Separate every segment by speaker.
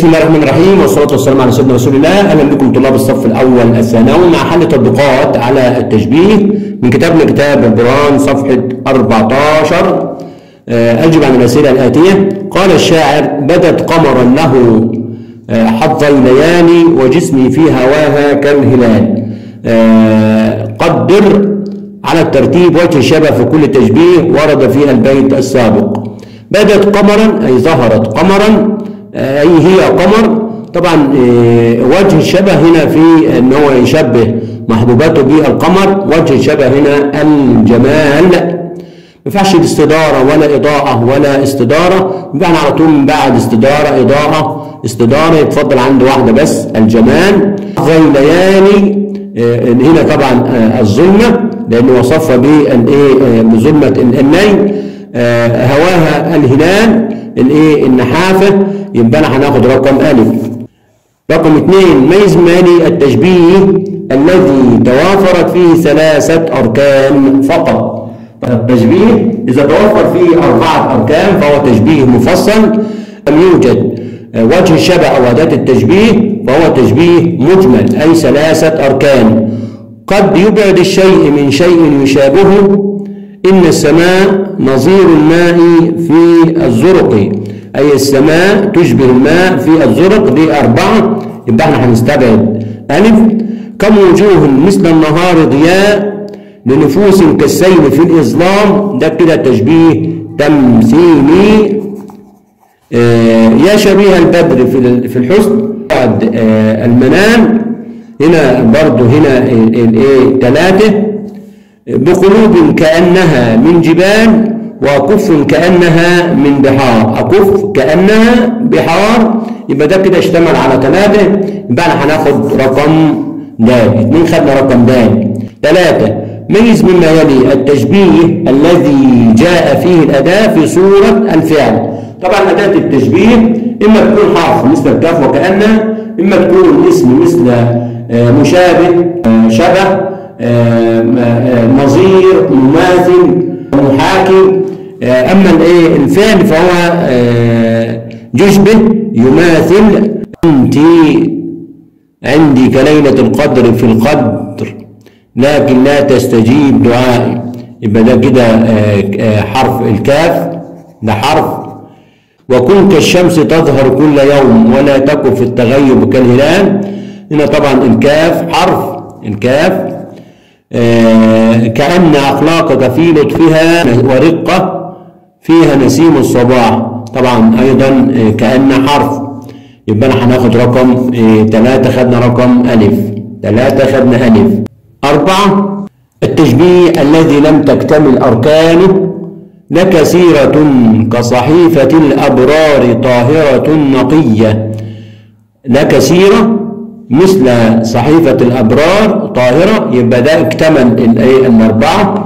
Speaker 1: بسم الله الرحمن الرحيم والصلاة والسلام على سيدنا رسول الله أهلا بكم طلاب الصف الأول الثانوي مع حل تطبيقات على التشبيه من كتابنا كتاب البرهان صفحة 14 آه، أجب عن الأسئلة الآتية قال الشاعر بدت قمرا له آه، حظي ليالي وجسمي في هواها كالهلال آه، قدر على الترتيب وجه الشبه في كل تشبيه ورد فيها البيت السابق بدت قمرا أي ظهرت قمرا أي هي قمر طبعا آه، وجه الشبه هنا في ان هو يشبه محبوباته بالقمر وجه الشبه هنا الجمال ما ينفعش استداره ولا اضاءه ولا استداره يبقى احنا على طول من بعد استداره اضاءه استداره يتفضل عند واحده بس الجمال زي ليالي آه، هنا طبعا آه، الظلمه لانه وصفها بالايه بظلمه الليل آه، هواها الهلال الايه النحافه يبقى انا هناخد رقم الف رقم اثنين ميز مالي التشبيه الذي توافرت فيه ثلاثة أركان فقط التشبيه إذا توفر فيه أربعة أركان فهو تشبيه مفصل لم يوجد وجه الشبه أو أداة التشبيه فهو تشبيه مجمل أي ثلاثة أركان قد يبعد الشيء من شيء يشابهه إن السماء نظير الماء في الزرق أي السماء تشبه الماء في الزرق دي أربعة يبقى احنا هنستبعد ألف كم وجوه مثل النهار ضياء لنفوس كالسيل في الإظلام ده كده تشبيه تمثيلي آه يا شبيه البدر في في الحسن بعد آه المنام هنا برضو هنا الايه ثلاثه بقلوب كأنها من جبال وأكف كأنها من بحار أكف كأنها بحار يبقى ده كده اشتمل على ثلاثة يبقى احنا هناخد رقم د اثنين خدنا رقم د ثلاثة ميز مما يلي التشبيه الذي جاء فيه الأداة في صورة الفعل طبعا أداة التشبيه إما تكون حرف مثل الكاف وكأنها إما تكون اسم مثل آه، مشابه آه، شبه نظير مماثل محاكي اما الايه الفعل فهو يشبه يماثل انت عندي كليلة القدر في القدر لكن لا تستجيب دعائي يبقى ده كده حرف الكاف ده حرف وكن كالشمس تظهر كل يوم ولا تكن في التغيب كالهلال هنا طبعا الكاف حرف الكاف آه كأن أخلاقك في لطفها ورقة فيها نسيم الصباح طبعا أيضا آه كأن حرف يبقى احنا هناخد رقم ثلاثة آه خدنا رقم ألف ثلاثة خدنا ألف أربعة التشبيه الذي لم تكتمل أركانه لكثيرة كصحيفة الأبرار طاهرة نقية لكثيرة مثل صحيفة الأبرار طاهرة يبقى ده اكتمل الايه الأربعة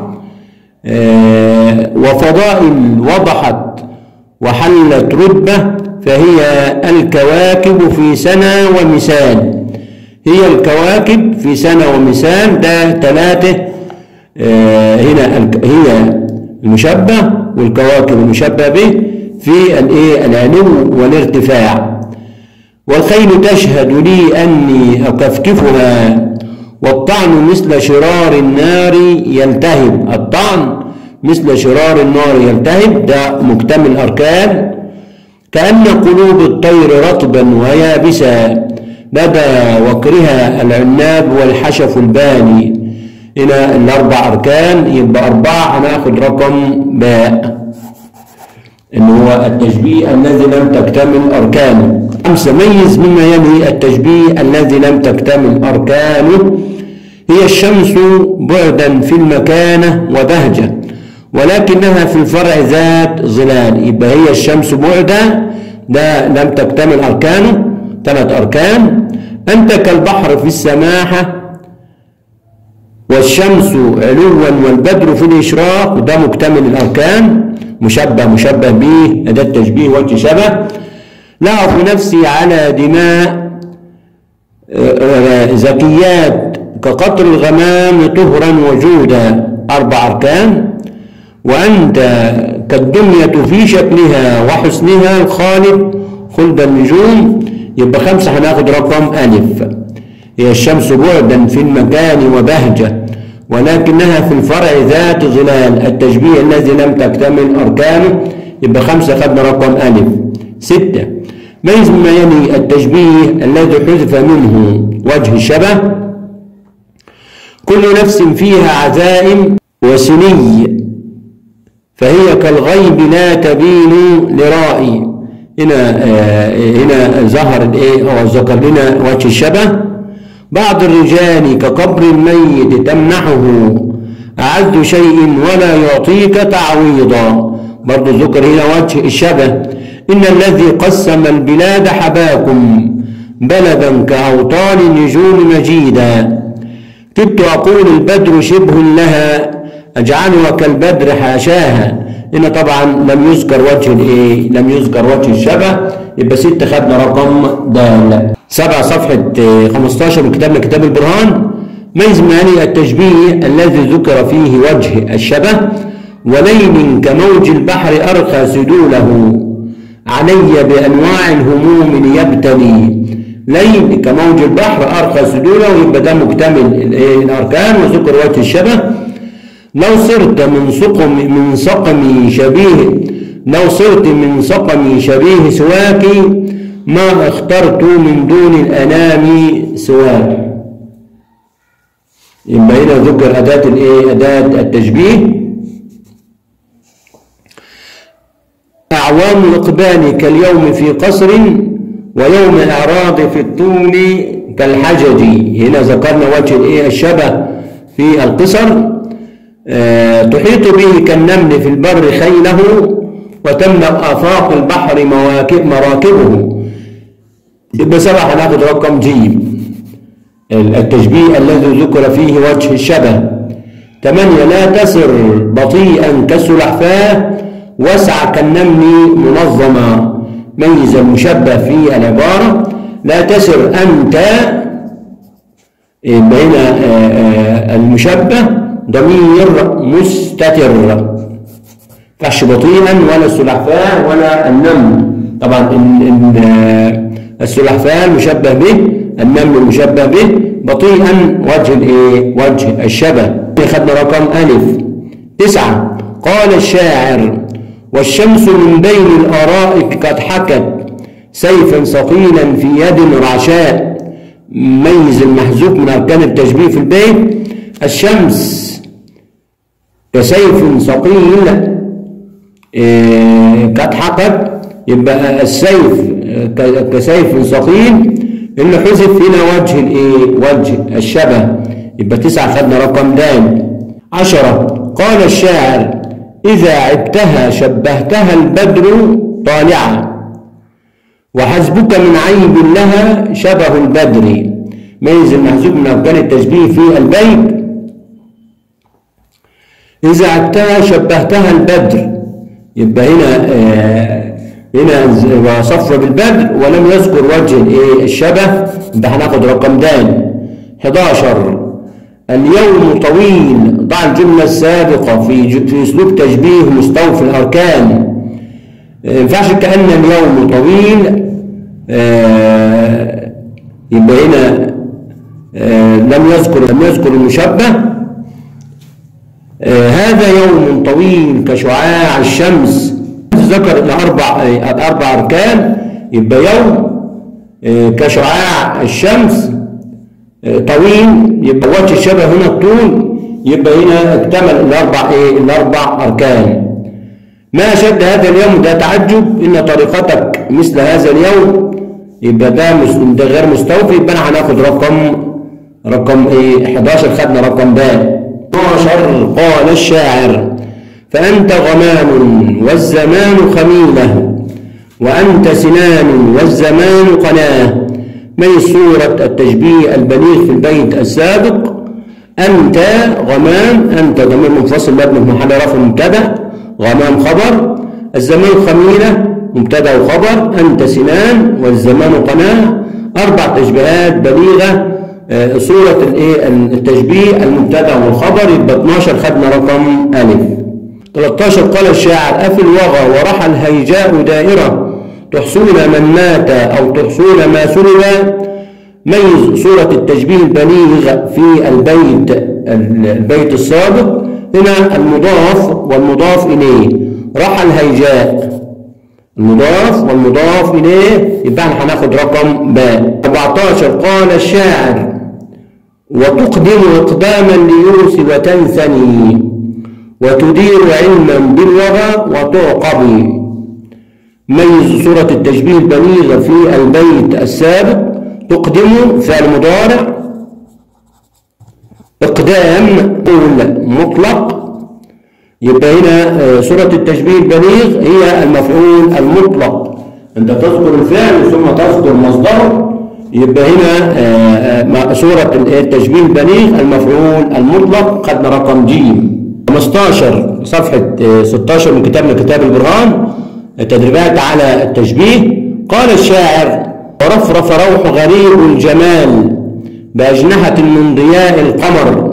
Speaker 1: اه وفضائل وضحت وحلت رتبة فهي الكواكب في سنة ومثال هي الكواكب في سنة ومثال ده ثلاثة اه هنا هي المشبه والكواكب المشبه به في الايه العلو والارتفاع والخيل تشهد لي أني أكفكفها والطعن مثل شرار النار يلتهب الطعن مثل شرار النار يلتهب ده مكتمل أركان كأن قلوب الطير رطبا ويابسا لدى وكرها العناب والحشف الباني هنا الأربع أركان يبقى أربعة هناخد رقم باء إن هو التشبيه الذي لم تكتمل أركانه خمسة ميز مما يلي التشبيه الذي لم تكتمل أركانه هي الشمس بعدا في المكانة وبهجة ولكنها في الفرع ذات ظلال يبقى هي الشمس بعدا ده لم تكتمل أركانه ثلاث أركان أنت كالبحر في السماحة والشمس علوا والبدر في الإشراق وده مكتمل الأركان مشبه مشبه به أداة تشبيه وجه شبه لا أعرف نفسي على دماء زكيات كقطر الغمام طهرا وجودا أربع أركان وأنت كالدمية في شكلها وحسنها الخالد خلد النجوم يبقى خمسة هناخد رقم ألف هي الشمس بعدا في المكان وبهجة ولكنها في الفرع ذات ظلال التشبيه الذي لم تكتمل أركانه يبقى خمسة خدنا رقم ألف ستة ميز مما يلي التشبيه الذي حذف منه وجه الشبه كل نفس فيها عزائم وسني فهي كالغيب لا تبين لرائي هنا آه هنا ظهر الايه او ذكر لنا وجه الشبه بعض الرجال كقبر الميت تمنحه أعز شيء ولا يعطيك تعويضا برضو ذكر هنا وجه الشبه إن الذي قسم البلاد حباكم بلدا كأوطان النجوم مجيدا كدت أقول البدر شبه لها أجعلها كالبدر حاشاها هنا طبعا لم يذكر وجه الايه لم يذكر وجه الشبه يبقى ستة خدنا رقم دال سبعة صفحة 15 من كتابنا كتاب البرهان ميز ماني التشبيه الذي ذكر فيه وجه الشبه وليل كموج البحر أرخى سدوله علي بأنواع الهموم ليبتلي ليل كموج البحر أرخى سدوله يبقى ده مكتمل الأركان وذكر وجه الشبه لو صرت من سقم من سقمي شبيه لو صرت من سقمي شبيه سواك ما اخترت من دون الأنام سواك يبقى هنا ذكر أداة الإيه؟ أداة التشبيه أعوام الإقبال كاليوم في قصر ويوم إعراض في الطول كالحجج هنا ذكرنا وجه الإيه الشبه في القصر أه تحيط به كالنمل في البر خيله وتملأ آفاق البحر مواكب مراكبه يبقى سبعة هناخد رقم جيم التشبيه الذي ذكر فيه وجه الشبه ثمانية لا تسر بطيئا كالسلحفاة واسع كالنمل منظما ميز المشبه في العبارة لا تسر أنت بين المشبه ضمير مستتر فحش بطيئا ولا السلحفاة ولا النمل طبعا السلحفاة مشبه به النمل مشبه به بطيئا وجه الايه وجه الشبه خدنا رقم ألف تسعة قال الشاعر والشمس من بين الأرائك قد حكت سيفا ثقيلا في يد رعشاء ميز المحذوف من أركان التشبيه في البيت الشمس كسيف ثقيل قد حكت يبقى السيف كسيف ثقيل اللي حذف هنا وجه الايه وجه الشبه يبقى تسعة خدنا رقم دال عشرة قال الشاعر إذا عبتها شبهتها البدر طالعا وحسبك من عيب لها شبه البدر ميز المحذوف من أركان التشبيه في البيت إذا عبتها شبهتها البدر يبقى هنا آه هنا صفر بالبدر ولم يذكر وجه الايه الشبه يبقى هناخد رقم دال 11 اليوم طويل ضع الجمله السابقه في في اسلوب تشبيه مستوفي الاركان ما ينفعش كان اليوم طويل آه يبقى هنا آه لم يذكر لم يذكر المشبه آه هذا يوم طويل كشعاع الشمس ذكر الأربع الأربع أركان يبقى يوم كشعاع الشمس طويل يبقى وجه الشبه هنا الطول يبقى هنا اكتمل الأربع إيه الأربع أركان ما أشد هذا اليوم ده تعجب إن طريقتك مثل هذا اليوم يبقى ده ده غير مستوفي يبقى أنا هناخد رقم رقم إيه 11 خدنا رقم ب 12 قال الشاعر فأنت غمام والزمان خميلة وأنت سنان والزمان قناة من صورة التشبيه البليغ في البيت السابق أنت غمام أنت ضمير منفصل مبني في محل رفع مبتدأ غمام خبر الزمان خميلة مبتدأ وخبر أنت سنان والزمان قناة أربع تشبيهات بليغة صورة التشبيه المبتدأ والخبر يبقى 12 خدنا رقم ألف 13 قال الشاعر أفي الوغى ورحى الهيجاء دائرة تحصون من مات أو تحصون ما سلب ميز صورة التشبيه البليغ في البيت البيت السابق هنا المضاف والمضاف إليه رحى الهيجاء المضاف والمضاف إليه يبقى احنا هناخد رقم باء 14 قال الشاعر وتقدم إقداما ليوسف وتنثني وتدير علما بالوغى وتعقب ميز صورة التشبيه البليغة في البيت السابق تقدم فعل مضارع إقدام قول مطلق يبقى هنا صورة التشبيه البليغ هي المفعول المطلق أنت تذكر الفعل ثم تذكر مصدره يبقى هنا صورة التشبيه البليغ المفعول المطلق خدنا رقم ج 15 صفحة 16 من كتابنا كتاب البرهان التدريبات على التشبيه قال الشاعر ورفرف روح غريب الجمال بأجنحة من ضياء القمر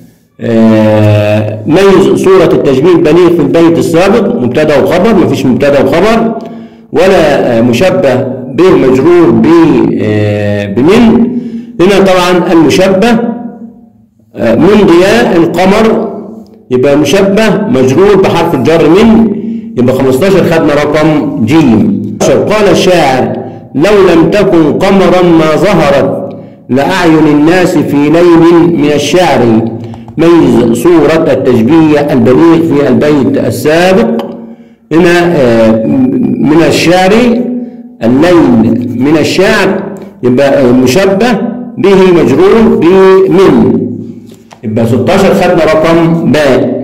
Speaker 1: ميز صورة التشبيه البليغ في البيت السابق مبتدا وخبر مفيش مبتدا وخبر ولا مشبه به مجرور بمن هنا طبعا المشبه من ضياء القمر يبقى مشبه مجرور بحرف الجر من يبقى 15 خدنا رقم ج قال الشاعر لو لم تكن قمرا ما ظهرت لأعين الناس في ليل من الشعر ميز صورة التشبيه البليغ في البيت السابق هنا من الشعر الليل من الشعر يبقى مشبه به مجرور بمن يبقى 16 خدنا رقم باء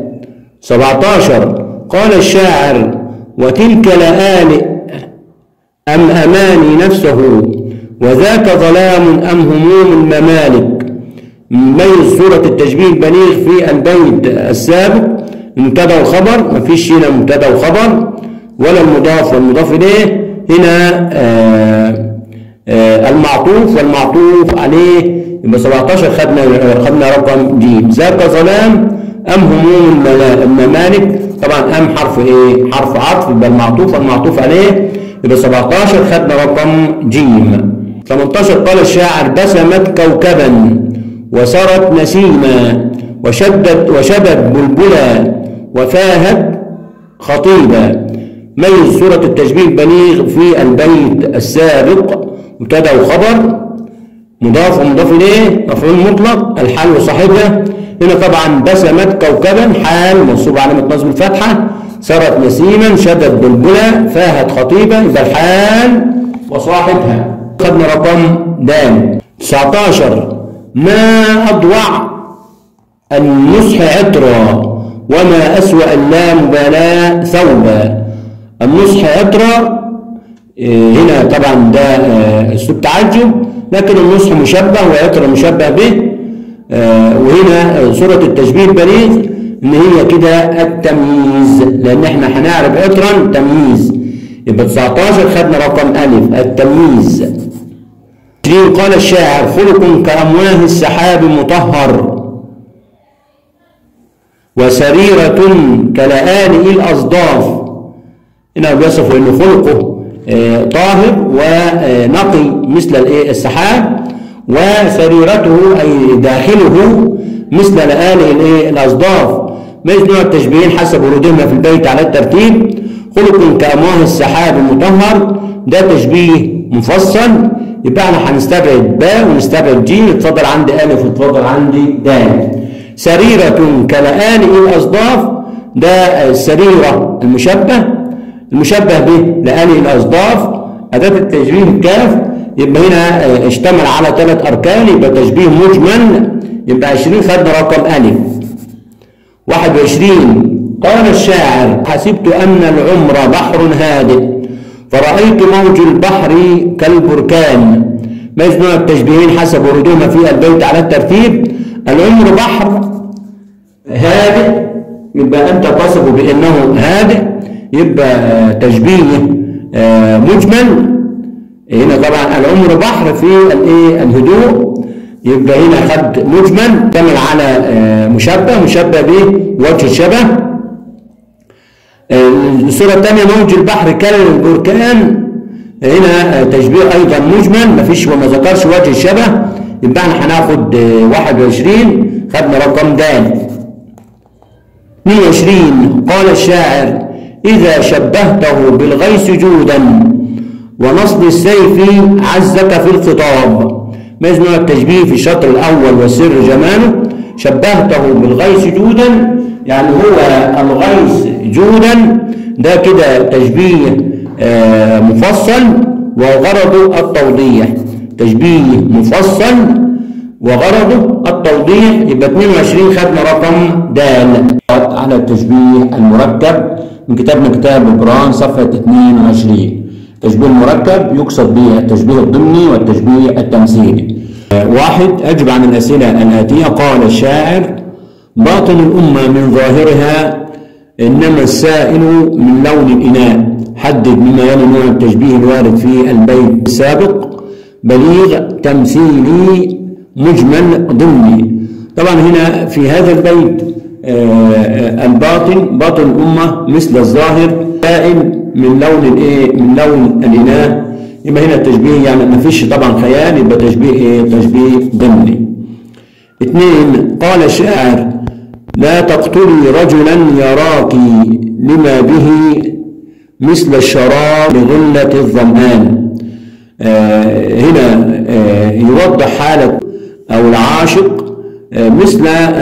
Speaker 1: 17 قال الشاعر وتلك لآل أم أماني نفسه وذاك ظلام أم هموم الممالك ميز صورة التشبيه البليغ في البيت السابق المبتدا والخبر مفيش هنا مبتدا وخبر ولا المضاف والمضاف إليه هنا آآ آآ المعطوف والمعطوف عليه يبقى 17 خدنا خدنا رقم ج ذاك ظلام أم هموم الممالك طبعا أم حرف إيه؟ حرف عطف يبقى المعطوف والمعطوف عليه يبقى 17 خدنا رقم ج 18 قال الشاعر بسمت كوكبا وسرت نسيما وشدت وشبت بلبلا وفاهت خطيبا ميز صورة التشبيه البليغ في البيت السابق مبتدا وخبر مضاف ومضاف اليه مفعول مطلق الحال وصاحبها هنا طبعا بسمت كوكبا حال منصوب علامة نصب الفتحة سرت نسيما شدت بلبلا فاهت خطيبا يبقى الحال وصاحبها خدنا رقم د 19 ما أضوع النصح عطرا وما أسوأ اللامبالاة ثوبا النصح عطرا هنا طبعا ده اسلوب تعجب لكن النصح مشبه وعطر مشبه به وهنا صورة التشبيه البليغ ان هي كده التمييز لان احنا هنعرف عطرا تمييز يبقى 19 خدنا رقم الف التمييز 20 قال الشاعر خلق كأمواه السحاب مطهر وسريرة كلآلئ الأصداف هنا بيصف انه خلقه طاهر ونقي مثل السحاب وسريرته أي داخله مثل لآلئ الأصداف مثل نوع التشبيهين حسب ورودهما في البيت على الترتيب خلق كأمواه السحاب المطهر ده تشبيه مفصل يبقى احنا هنستبعد باء ونستبعد جيم يتفضل عندي ألف ويتفضل عندي دال سريرة كلآلئ الأصداف ده السريرة المشبه المشبه به لآلئ الأصداف أداة التشبيه الكاف يبقى هنا اشتمل على ثلاث أركان يبقى تشبيه مجمل يبقى 20 خدنا رقم ألف 21 قال الشاعر حسبت أن العمر بحر هادئ فرأيت موج البحر كالبركان مجموع التشبيهين حسب ورودهما في البيت على الترتيب العمر بحر هادئ يبقى أنت تصف بأنه هادئ يبقى تشبيه مجمل هنا طبعا العمر بحر في الايه الهدوء يبقى هنا خد مجمل تعمل على مشبه مشبه به وجه الشبه الصورة الثانية موج البحر كالبركان هنا تشبيه ايضا مجمل مفيش وما ذكرش وجه الشبه يبقى احنا هناخد 21 خدنا رقم د 22 قال الشاعر إذا شبهته بالغيث جودا ونصب السيف عزك في الخطاب ما يسمى التشبيه في الشطر الأول والسر جماله شبهته بالغيث جودا يعني هو الغيث جودا ده كده تشبيه آه مفصل وغرضه التوضيح تشبيه مفصل وغرضه التوضيح يبقى 22 خدنا رقم د على التشبيه المركب من كتابنا كتاب بران صفحة 22 التشبيه المركب يقصد به التشبيه الضمني والتشبيه التمثيلي واحد أجب عن الأسئلة الآتية قال الشاعر باطن الأمة من ظاهرها إنما السائل من لون الإناء حدد مما يلي نوع التشبيه الوارد في البيت السابق بليغ تمثيلي مجمل ضمني طبعا هنا في هذا البيت الباطن باطن الأمة مثل الظاهر سائل من لون الايه من لون الإناء يبقى هنا التشبيه يعني ما فيش طبعا خيال يبقى تشبيه ايه تشبيه ضمني اثنين قال الشاعر لا تقتلي رجلا يراك لما به مثل الشراب لغلة الظمآن آه هنا آه يوضح حالة أو العاشق آه مثل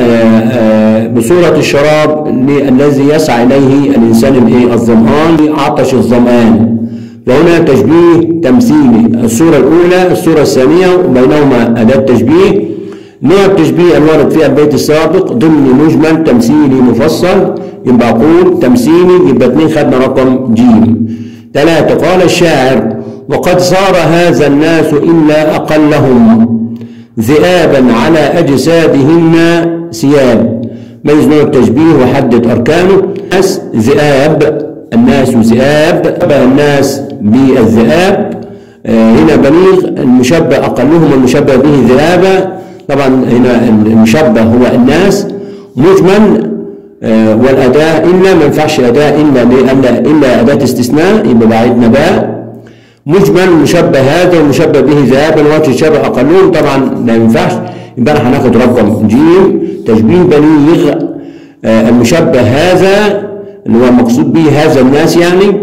Speaker 1: بصورة الشراب الذي يسعى إليه الإنسان الإيه الظمآن عطش الظمآن وهنا تشبيه تمثيلي الصورة الأولى الصورة الثانية وبينهما أداة تشبيه نوع التشبيه الوارد في البيت السابق ضمن مجمل تمثيلي مفصل يبقى أقول تمثيلي يبقى اثنين خدنا رقم جيم ثلاثة قال الشاعر وقد صار هذا الناس إلا أقلهم ذئابا على أجسادهن ثياب ميز نوع التشبيه وحدد أركانه الناس ذئاب الناس ذئاب شبه الناس بالذئاب آه هنا بليغ المشبه أقلهم المشبه به ذئابا طبعا هنا المشبه هو الناس مجمل آه والأداة إلا ما ينفعش أداة إلا إلا إلا أداة استثناء يبقى بعدنا باء مجمل مشبه هذا ومشبه به ذهابا وجه الشبه أقلهم طبعا ما ينفعش يبقى هناخد رقم جيم تشبيه بليغ آه المشبه هذا اللي هو المقصود به هذا الناس يعني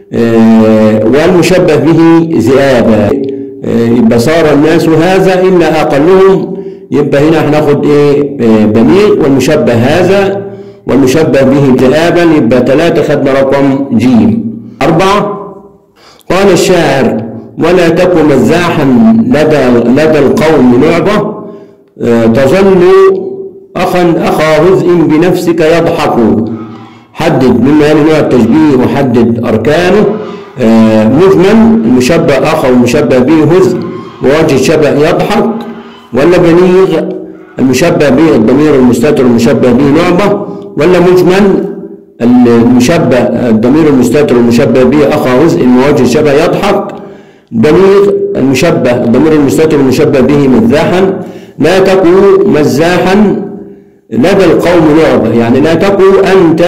Speaker 1: آه والمشبه به ذئابا آه يبقى صار الناس هذا إلا أقلهم يبقى هنا هناخد إيه بليغ والمشبه هذا والمشبه به ذئابا يبقى ثلاثة خدنا رقم جيم أربعة قال الشاعر ولا تك مزاحا لدى لدى القوم لعبة أه تظل أخا أخا هزء بنفسك يضحك حدد مما يلي نوع التشبيه وحدد أركانه أه مجمل المشبه أخا والمشبه به هزء ووجه الشبه يضحك ولا بليغ المشبه به الضمير المستتر المشبه به لعبة ولا مجمل المشبه الضمير المستتر المشبه به أخا جزء ووجه الشبه يضحك بليغ المشبه الضمير المستتر المشبه به مزاحا لا تكو مزاحا لدى القوم لعبة يعني لا تكو أنت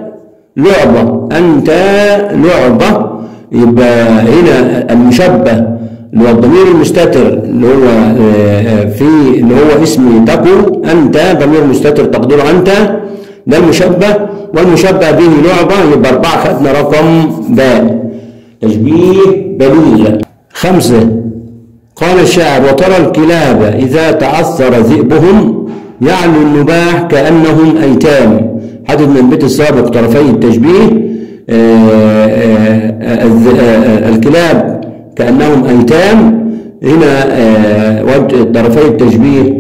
Speaker 1: لعبة أنت لعبة يبقى هنا المشبه اللي هو الضمير المستتر اللي هو في اللي هو اسم تكو أنت ضمير مستتر تقديره أنت ده المشبه والمشبه به لعبة يبقى أربعة خدنا رقم باء تشبيه بليغ خمسة قال الشاعر وترى الكلاب إذا تعثر ذئبهم يعلو النباح كأنهم أيتام حدد من البيت السابق طرفي التشبيه آآ آآ الكلاب كأنهم أيتام هنا طرفي التشبيه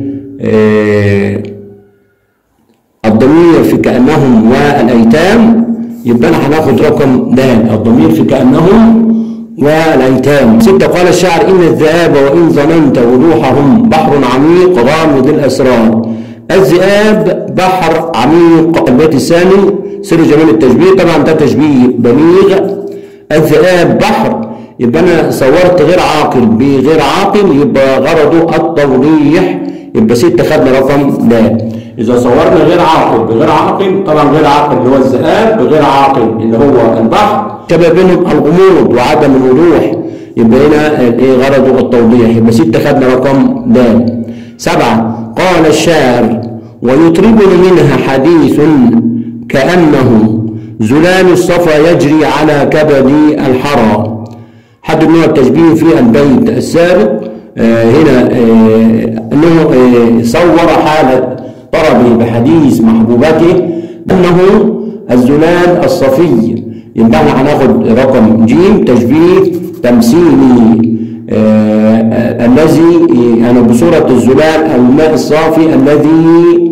Speaker 1: الضمير في كأنهم والأيتام يبقى أنا هناخد رقم د الضمير في كأنهم والأيتام ستة قال الشاعر إن الذئاب وإن ظننت وضوحهم بحر عميق غامض الأسرار الذئاب بحر عميق البيت الثاني سر جمال التشبيه طبعا ده تشبيه بليغ الذئاب بحر يبقى أنا صورت غير عاقل بغير عاقل يبقى غرضه التوضيح يبقى ستة خدنا رقم د إذا صورنا غير عاقل بغير عاقل طبعا غير عاقل اللي هو الذئاب بغير عاقل اللي هو البحر شبه بينهم الغموض وعدم الوضوح يبقى هنا ايه غرضه التوضيح يبقى ستة خدنا رقم د سبعة قال الشاعر ويطربني منها حديث كأنه زلال الصفا يجري على كبد الحرى حد نوع التشبيه في البيت السابق آه هنا آه انه آه صور حالة طربه بحديث محبوبته انه الزلال الصفي يبقى احنا هناخد رقم جيم تشبيه تمثيلي آه الذي يعني بصورة الزلال الماء الصافي الذي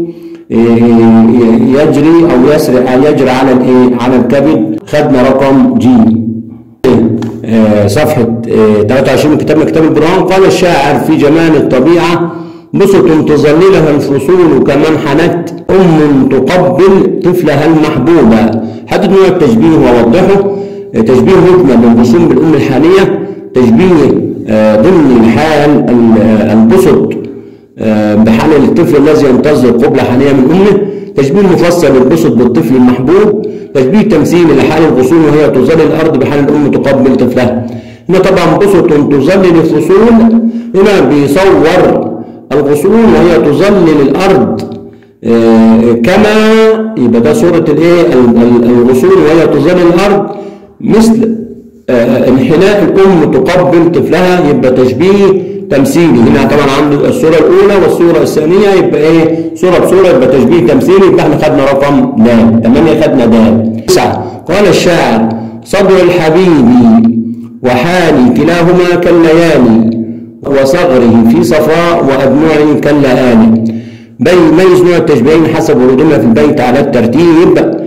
Speaker 1: يجري او يسرع يجري على الايه على الكبد خدنا رقم جيم صفحة 23 من كتاب كتاب البرهان قال الشاعر في جمال الطبيعة بسط تظللها الفصول كمن حنت أم تقبل طفلها المحبوبة حدد نوع التشبيه ووضحه تشبيه مجمل للرسوم بالأم الحالية تشبيه ضمن الحال البسط بحال الطفل الذي ينتظر قبلة حالية من أمه تشبيه مفصل للبسط بالطفل المحبوب تشبيه تمثيلي لحال الغصون وهي تظلل الأرض بحال الأم تقبل طفلها هنا طبعا بسط تظلل الفصول هنا بيصور الغصون وهي تظلل الأرض كما يبقى ده صورة الايه الغصون وهي تظلل الأرض مثل انحناء الأم تقبل طفلها يبقى تشبيه تمثيلي هنا طبعا عنده الصورة الأولى والصورة الثانية يبقى إيه صورة بصورة يبقى تشبيه تمثيلي يبقى احنا خدنا رقم د ثمانية خدنا د تسعة قال الشاعر صدر الحبيب وحالي كلاهما كالليالي وصغره في صفاء وأدمعه كاللآلي ميز نوع التشبيهين حسب ورودهما في البيت على الترتيب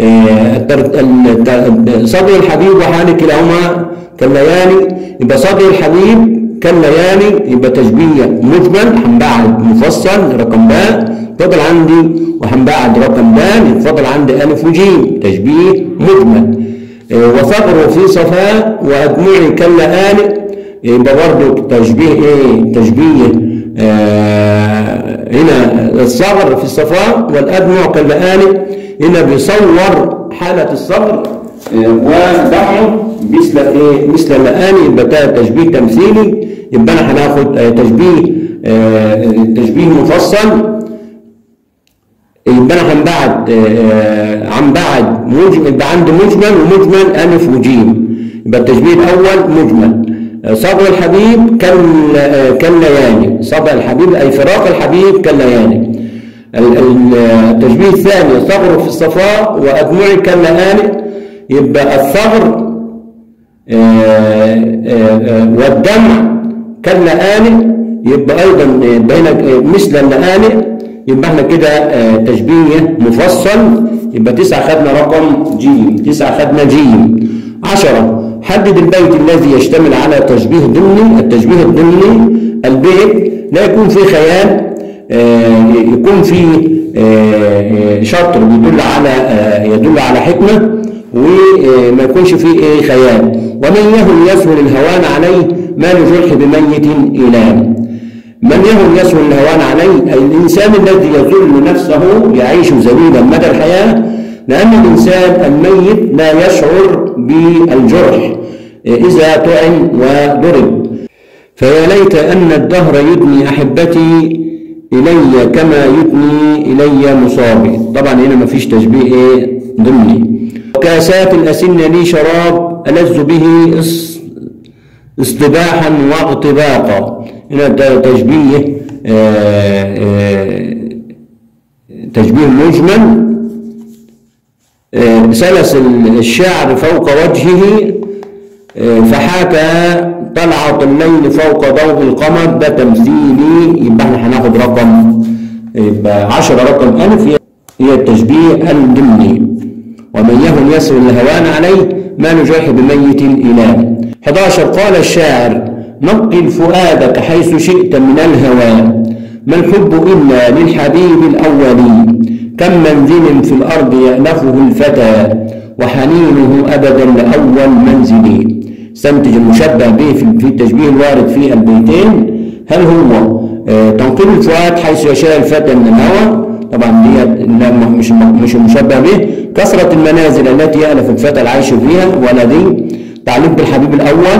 Speaker 1: صدر الحبيب وحالي كلاهما كالليالي يبقى صدر الحبيب كالليالي يبقى تشبيه مجمل هنبعد مفصل رقم باء فضل عندي وهنبعد رقم دال يتفضل عندي ألف وجيم تشبيه مجمل وثغر في صفاء وأدمعي كاللآلئ يبقى برضه تشبيه ايه تشبيه آه هنا الصغر في الصفاء والأدمع كاللآلئ هنا بيصور حالة الصغر ودمعه مثل ايه مثل اللآلئ يبقى ده تشبيه تمثيلي يبقى انا هناخد آه تشبيه آه تشبيه مفصل يبقى انا هنبعد عن بعد مجمل يبقى عندي مجمل ومجمل الف وجيم يبقى التشبيه الاول مجمل صبر الحبيب كالليالي صبر الحبيب اي فراق الحبيب كالليالي التشبيه الثاني صبر في الصفاء وادمعي كالليالي يبقى الصبر والدمع كاللآلئ يبقى ايضا بين مثل اللآلئ يبقى احنا كده تشبيه مفصل يبقى تسعة خدنا رقم جيم تسعة خدنا جيم عشرة حدد البيت الذي يشتمل على تشبيه ضمني التشبيه الضمني البيت لا يكون فيه خيال يكون فيه شطر بيدل على يدل على حكمة وما يكونش فيه ايه خيال ومن يهن يسهل الهوان عليه ما لجرح بميت إلام من يهن يسهل الهوان عليه أي الإنسان الذي يذل نفسه يعيش ذليلا مدى الحياة لأن الإنسان الميت لا يشعر بالجرح إذا طعن وضرب فيا ليت أن الدهر يدني أحبتي إلي كما يدني إلي مصابي طبعا هنا مفيش تشبيه إيه ضمني وكاسات الأسنة لي شراب ألذ به اصطباحا واغتباطا هنا تشبيه آآ آآ تشبيه مجمل سلس الشعر فوق وجهه فحاكى طلعة الليل فوق ضوء القمر ده تمثيلي يبقى احنا هناخد رقم يبقى 10 رقم ألف هي التشبيه الضمني ومن يهن يسر الهوان عليه ما نجرح بميت إله 11 قال الشاعر نقل فؤادك حيث شئت من الهوى ما الحب إلا للحبيب الأولي كم منزل في الأرض يألفه الفتى وحنينه أبدا لأول منزل استنتج المشبه به في التشبيه الوارد في البيتين هل هو تنقيل الفؤاد حيث يشاء الفتى من الهوى طبعا دي مش مش المشبه به كثرة المنازل التي يألف الفتى العيش فيها ولا دي تعليق بالحبيب الأول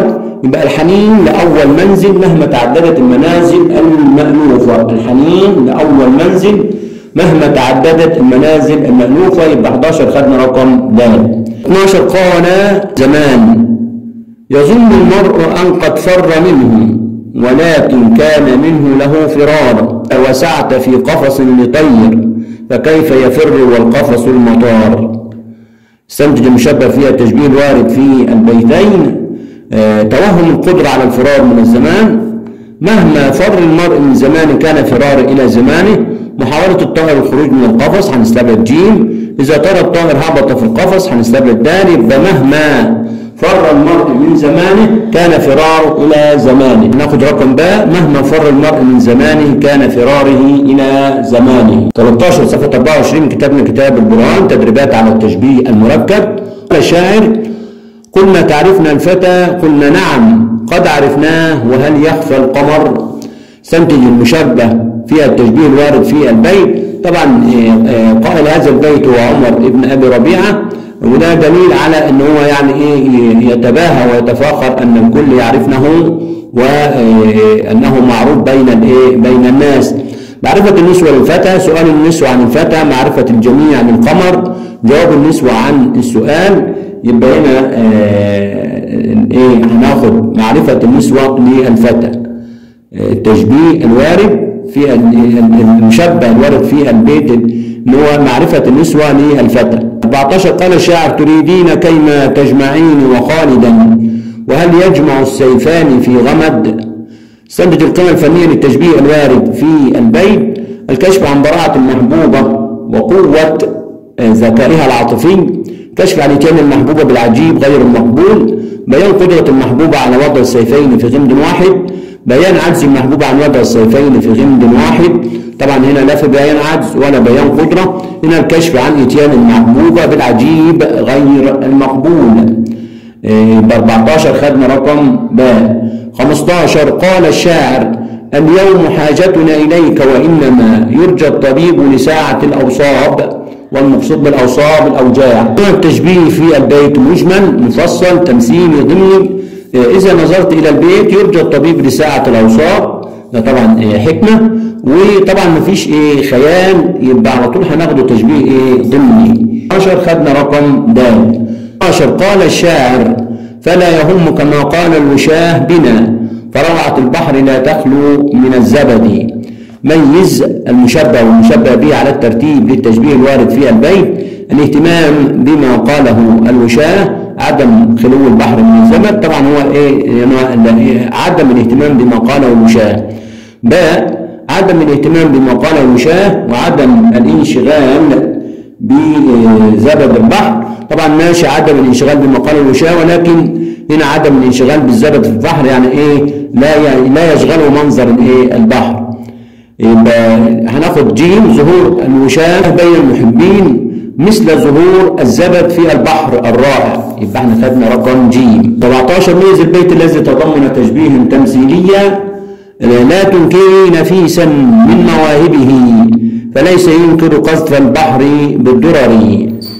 Speaker 1: يبقى الحنين لأول منزل مهما تعددت المنازل المألوفة الحنين لأول منزل مهما تعددت المنازل المألوفة يبقى 11 خدنا رقم د 12 قال زمان يظن المرء أن قد فر منه ولكن كان منه له فرار وسعت في قفص لطير فكيف يفر والقفص المطار استنتج المشبه فيها التشبيه الوارد في البيتين آه، توهم القدرة على الفرار من الزمان مهما فر المرء من زمان كان فرار إلى زمانه محاولة الطائر الخروج من القفص هنستبعد جيم إذا ترى الطائر هبط في القفص هنستبعد دال يبقى مهما فر المرء من زمانه كان فراره إلى زمانه ناخد رقم باء مهما فر المرء من زمانه كان فراره إلى زمانه 13 صفحة 24 كتابنا كتاب البرهان تدريبات على التشبيه المركب قال الشاعر قلنا تعرفنا الفتى قلنا نعم قد عرفناه وهل يخفى القمر استنتج المشبه فيها التشبيه الوارد في البيت طبعا آه، آه، قائل هذا البيت هو عمر ابن ابي ربيعه وده دليل على ان هو يعني ايه يتباهى ويتفاخر ان الكل يعرفنه وانه معروف بين الايه بين الناس معرفة النسوة للفتى سؤال النسوة عن الفتى معرفة الجميع عن القمر جواب النسوة عن السؤال يبقى هنا آه، ايه هناخد معرفة النسوة للفتى التشبيه الوارد في المشبه الوارد في البيت اللي هو معرفة النسوة للفتى 14 قال الشاعر تريدين كيما تجمعين وخالدا وهل يجمع السيفان في غمد استنتج القيمة الفنية للتشبيه الوارد في البيت الكشف عن براعة المحبوبة وقوة ذكائها العاطفي كشف عن اتيان المحبوبة بالعجيب غير المقبول بيان قدرة المحبوبة على وضع السيفين في غمد واحد بيان عجز المحبوب عن وضع السيفين في غمد واحد طبعا هنا لا في بيان عجز ولا بيان قدرة هنا الكشف عن اتيان المحبوبة بالعجيب غير المقبول ب 14 خدنا رقم ب 15 قال الشاعر اليوم حاجتنا إليك وإنما يرجى الطبيب لساعة الأوصاب والمقصود بالأوصاب الأوجاع التشبيه في البيت مجمل مفصل تمثيلي ضمني إذا نظرت إلى البيت يرجى الطبيب لساعة الأوصاب ده طبعا حكمة وطبعا مفيش إيه خيال يبقى على طول هناخده تشبيه إيه ضمني 10 خدنا رقم د 10 قال الشاعر فلا يهم كما قال الوشاه بنا فروعة البحر لا تخلو من الزبد ميز المشبه والمشبه به على الترتيب للتشبيه الوارد في البيت الاهتمام بما قاله الوشاه عدم خلو البحر من الزمن طبعا هو ايه يعني عدم الاهتمام بما قاله الوشاه باء عدم الاهتمام بما قاله الوشاه وعدم الانشغال بزبد البحر طبعا ماشي عدم الانشغال بما قاله الوشاه ولكن هنا عدم الانشغال بالزبد في البحر يعني ايه لا لا يشغله منظر الايه البحر يبقى هناخد جيم ظهور الوشاه بين المحبين مثل ظهور الزبد في البحر الرائع يبقى احنا خدنا رقم جيم 17 ميز البيت الذي تضمن تشبيه تمثيليا لا تنكري نفيسا من مواهبه فليس ينكر قذف البحر بالدرر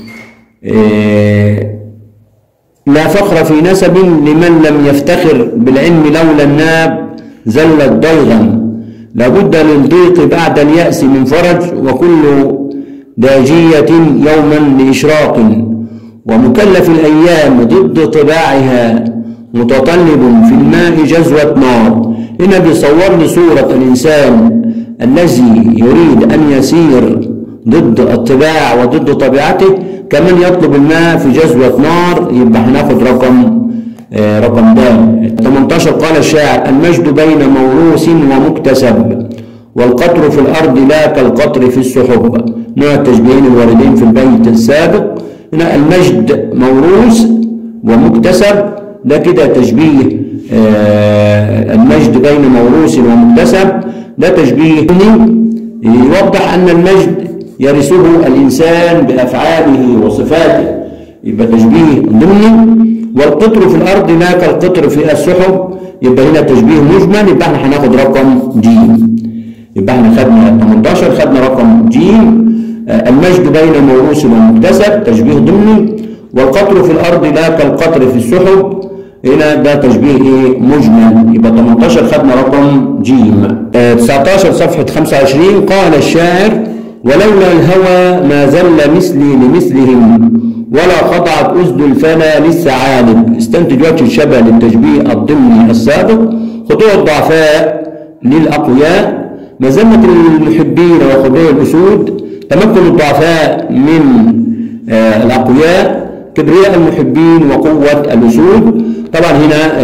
Speaker 1: إيه لا فخر في نسب لمن لم يفتخر بالعلم لولا الناب زلت ضيغا لابد للضيق بعد اليأس من فرج وكل داجية يوما لإشراق ومكلف الأيام ضد طباعها متطلب في الماء جزوة نار هنا بيصور لي صورة الإنسان الذي يريد أن يسير ضد الطباع وضد طبيعته كمن يطلب الماء في جزوة نار يبقى هناخد رقم آه رقم د 18 قال الشاعر المجد بين موروث ومكتسب والقطر في الأرض لا كالقطر في السحب نوع التشبيهين الواردين في البيت السابق هنا المجد موروث ومكتسب ده كده تشبيه آه المجد بين موروث ومكتسب ده تشبيه يوضح أن المجد يرثه الإنسان بأفعاله وصفاته يبقى تشبيه ضمني والقطر في الأرض لا كالقطر في السحب يبقى هنا تشبيه مجمل يبقى احنا هناخد رقم ج يبقى احنا خدنا 18 خدنا رقم ج المجد بين موروث ومكتسب تشبيه ضمني والقطر في الأرض لا كالقطر في السحب هنا ده تشبيه ايه مجمل يبقى 18 خدنا رقم ج آه 19 صفحة 25 قال الشاعر ولولا الهوى ما زل مثلي لمثلهم ولا خضعت أسد الفنا للثعالب استنتج وجه الشبه للتشبيه الضمني السابق خضوع الضعفاء للأقوياء مذمة المحبين وخضوع الأسود تمكن الضعفاء من آه الأقوياء كبرياء المحبين وقوة الأسود طبعا هنا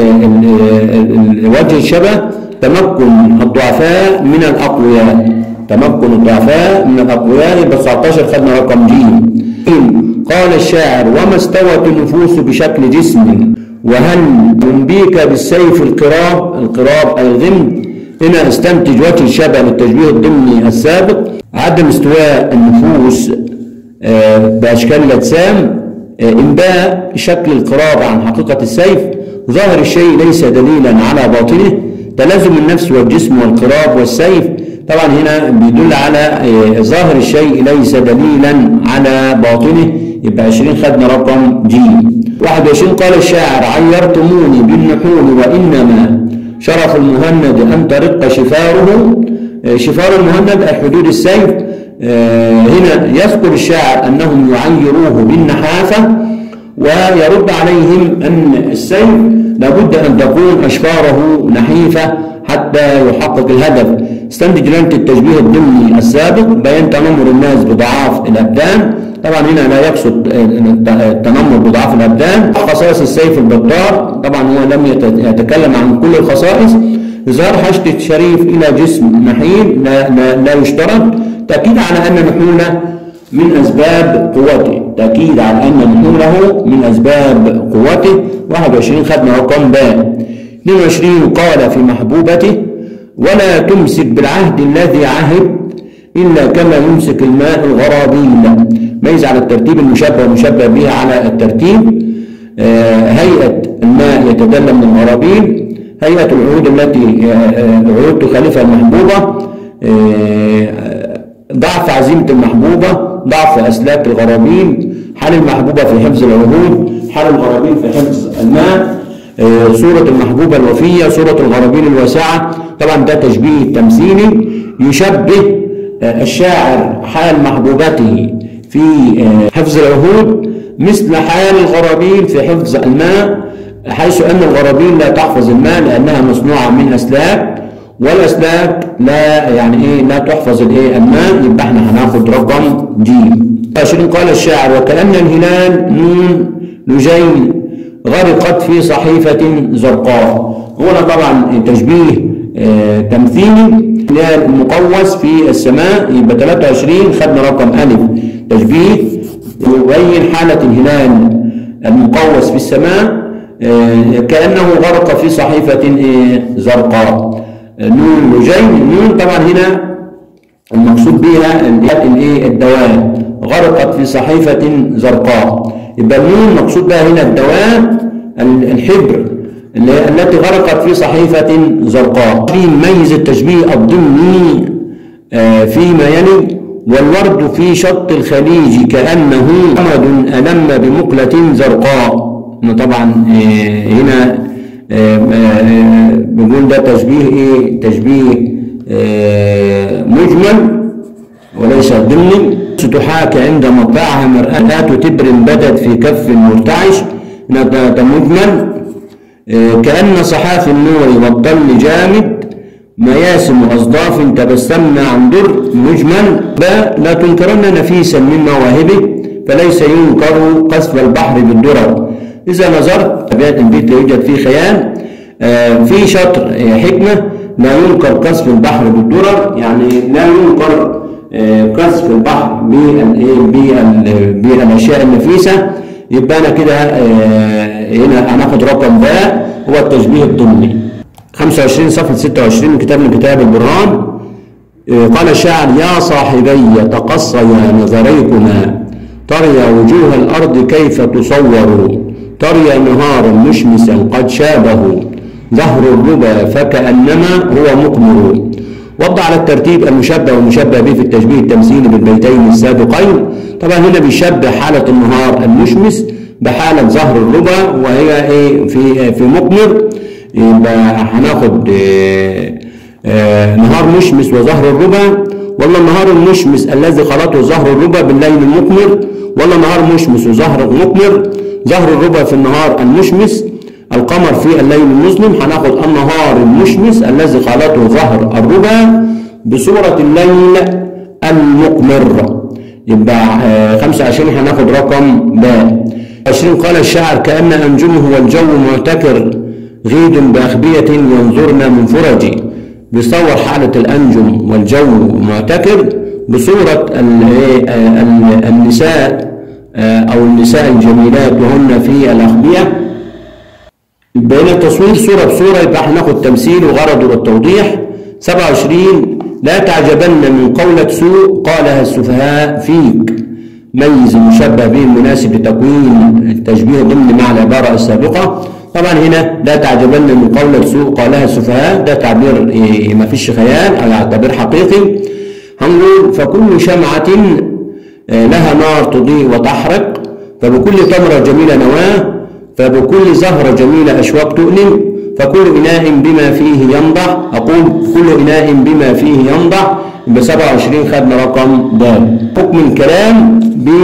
Speaker 1: وجه الشبه تمكن الضعفاء من الأقوياء تمكن الضعفاء من الأقوياء يبقى 19 خدنا رقم ج قال الشاعر وما استوت النفوس بشكل جسم وهل ينبيك بالسيف القراب القراب أي الغمد هنا استنتج وجه الشبه للتشبيه الضمني السابق عدم استواء النفوس بأشكال الأجسام إنباء شكل القراب عن حقيقة السيف ظاهر الشيء ليس دليلا على باطنه تلازم النفس والجسم والقراب والسيف طبعا هنا بيدل على ظاهر الشيء ليس دليلا على باطنه يبقى 20 خدنا رقم ج 21 قال الشاعر عيرتموني بالنحول وإنما شرف المهند أن ترق شفاره شفار المهند أي حدود السيف هنا يذكر الشاعر أنهم يعيروه بالنحافة ويرد عليهم أن السيف لابد أن تكون أشفاره نحيفة حتى يحقق الهدف استنتج لنت التشبيه الضمني السابق بيان تنمر الناس بضعاف الأبدان طبعا هنا لا يقصد التنمر بضعاف الأبدان خصائص السيف البطار طبعا هو لم يتكلم عن كل الخصائص إظهار حشد الشريف إلى جسم نحيل لا, لا, لا يشترط تأكيد على أن نحوله من أسباب قوته تأكيد على أن نحوله من أسباب قوته 21 خدنا رقم باء 22 قال في محبوبته ولا تمسك بالعهد الذي عهد إلا كما يمسك الماء الغرابيل ميز على الترتيب المشبه ومشبه به على الترتيب آه هيئة الماء يتدلى من الغرابيل هيئة العهود التي آه العهود تخالفها المحبوبة آه ضعف عزيمة المحبوبة ضعف أسلاك الغرابيل حال المحبوبة في حفظ العهود حال الغرابيل في حفظ الماء صورة المحبوبة الوفية صورة الغرابيل الواسعة طبعا ده تشبيه تمثيلي يشبه الشاعر حال محبوبته في حفظ العهود مثل حال الغرابيل في حفظ الماء حيث أن الغرابيل لا تحفظ الماء لأنها مصنوعة من أسلاك والأسلاك لا يعني إيه لا تحفظ الإيه الماء يبقى إحنا هناخد رقم ج 20 قال الشاعر وكأن الهلال نون لجين غرقت في صحيفة زرقاء هنا طبعا تشبيه آه تمثيلي المقوس في السماء يبقى 23 خدنا رقم ألف تشبيه يبين حالة الهلال المقوس في السماء آه كأنه غرق في صحيفة آه زرقاء نون لجين النون طبعا هنا المقصود بها الايه الدوام غرقت في صحيفة زرقاء يبقى النون مقصود بها هنا الدوام الحبر التي غرقت في صحيفة زرقاء في ميز التشبيه الضمني فيما يلي والورد في شط الخليج كأنه أمد ألم بمقلة زرقاء طبعا هنا بنقول ده تشبيه ايه تشبيه مجمل وليس ضمني ستحاكى عند مطلعها مرآة تبر بدت في كف مرتعش ده مجمل كأن صحاف النور والطل جامد مياسم أصداف تبسمنا عن در مجمل لا تنكرن نفيسا من مواهبه فليس ينكر قذف البحر بالدرر إذا نظرت أبيات البيت لا يوجد فيه خيال في شطر حكمة لا ينكر قذف البحر بالدرر يعني لا ينكر قذف البحر بالاشياء النفيسه يبقى انا كده هنا هناخد رقم باء هو التشبيه الضمني 25 صفحه 26 من كتاب من كتاب البرهان قال الشاعر يا صاحبي تقصيا نظريكما تري وجوه الارض كيف تصور تري نهارا مشمسا قد شابه ظهر الربا فكانما هو مقمر وضع على الترتيب المشبه والمشبه به في التشبيه التمثيلي بالبيتين السابقين طبعا هنا بيشبه حالة النهار المشمس بحالة ظهر الربا وهي ايه في في مقمر يبقى هناخد آه، آه، نهار مشمس وظهر الربا ولا النهار المشمس الذي خلطه ظهر الربا بالليل المقمر ولا نهار مشمس وظهر مقمر ظهر الربا في النهار المشمس القمر في الليل المظلم هناخد النهار المشمس الذي خلطه ظهر الربا بصورة الليل المقمر يبقى آه، 25 هناخد رقم ب 20 قال الشاعر كأن أنجمه والجو معتكر غيد بأخبية ينظرن من فرجي بيصور حالة الأنجم والجو معتكر بصورة ال- آه، ال- النساء آه، أو النساء الجميلات وهن في الأخبية بين التصوير صورة بصورة يبقى هناخد تمثيل وغرضه والتوضيح 27 لا تعجبن من قولة سوء قالها السفهاء فيك ميز المشبه به المناسب لتكوين التشبيه ضمن مع العبارة السابقة طبعا هنا لا تعجبن من قولة سوء قالها السفهاء ده تعبير إيه، ما فيش خيال أو تعبير حقيقي هنقول فكل شمعة آه، لها نار تضيء وتحرق فبكل تمرة جميلة نواة فبكل زهرة جميلة أشواق تؤلم فكل إناء بما فيه ينضح أقول كل إناء بما فيه ينضح ب 27 خدنا رقم د حكم الكلام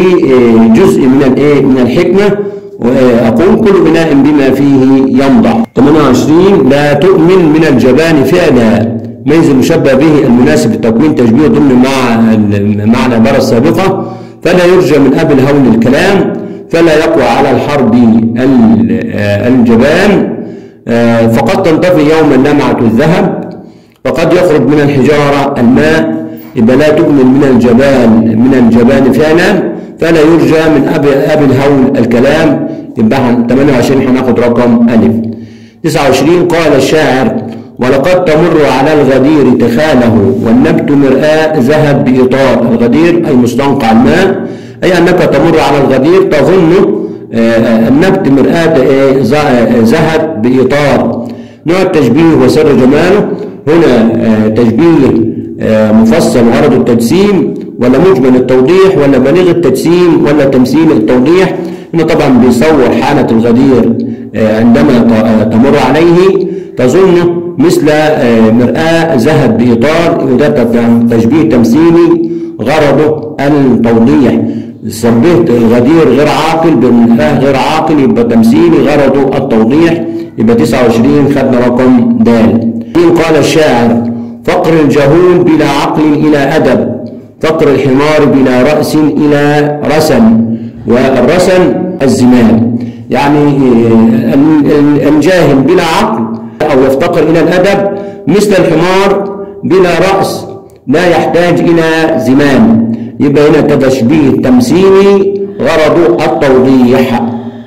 Speaker 1: بجزء من الايه من الحكمة وأقول كل إناء بما فيه ينضح 28 لا تؤمن من الجبان فعلا ميز المشبه به المناسب لتكوين تشبيه ضمن مع مع العبارة السابقة فلا يرجى من أب الهول الكلام فلا يقوى على الحرب ال- آه، الجبان آه، فقد تنطفي يوما لمعة الذهب وقد يخرج من الحجارة الماء يبقى لا تؤمن من الجبان من الجبان فعلا فلا يرجى من أب أب الهول الكلام يبقى هن- 28 هناخد رقم ألف 29 قال الشاعر ولقد تمر على الغدير تخاله والنبت مرآة ذهب بإطار الغدير أي مستنقع الماء أي أنك تمر على الغدير تظن آه، آه، النبت مرآة آه، ز- آه، ذهب بإطار نوع التشبيه وسر جماله هنا آه، تشبيه آه، مفصل غرض التجسيم ولا مجمل التوضيح ولا بليغ التجسيم ولا تمثيل التوضيح هنا طبعا بيصور حالة الغدير آه، عندما ت- آه، تمر عليه تظن مثل آه، مرآة ذهب بإطار وده ت- تشبيه تمثيلي غرضه التوضيح سميت الغدير غير عاقل بالمرآة غير عاقل يبقى تمثيلي غرضه التوضيح يبقى 29 خدنا رقم د قال الشاعر فقر الجهول بلا عقل إلى أدب فقر الحمار بلا رأس إلى رسن والرسن الزمام يعني آه، ال- ال- الجاهل بلا عقل أو يفتقر إلى الأدب مثل الحمار بلا رأس لا يحتاج إلى زمام يبقى هنا تشبيه تمثيلي غرضه التوضيح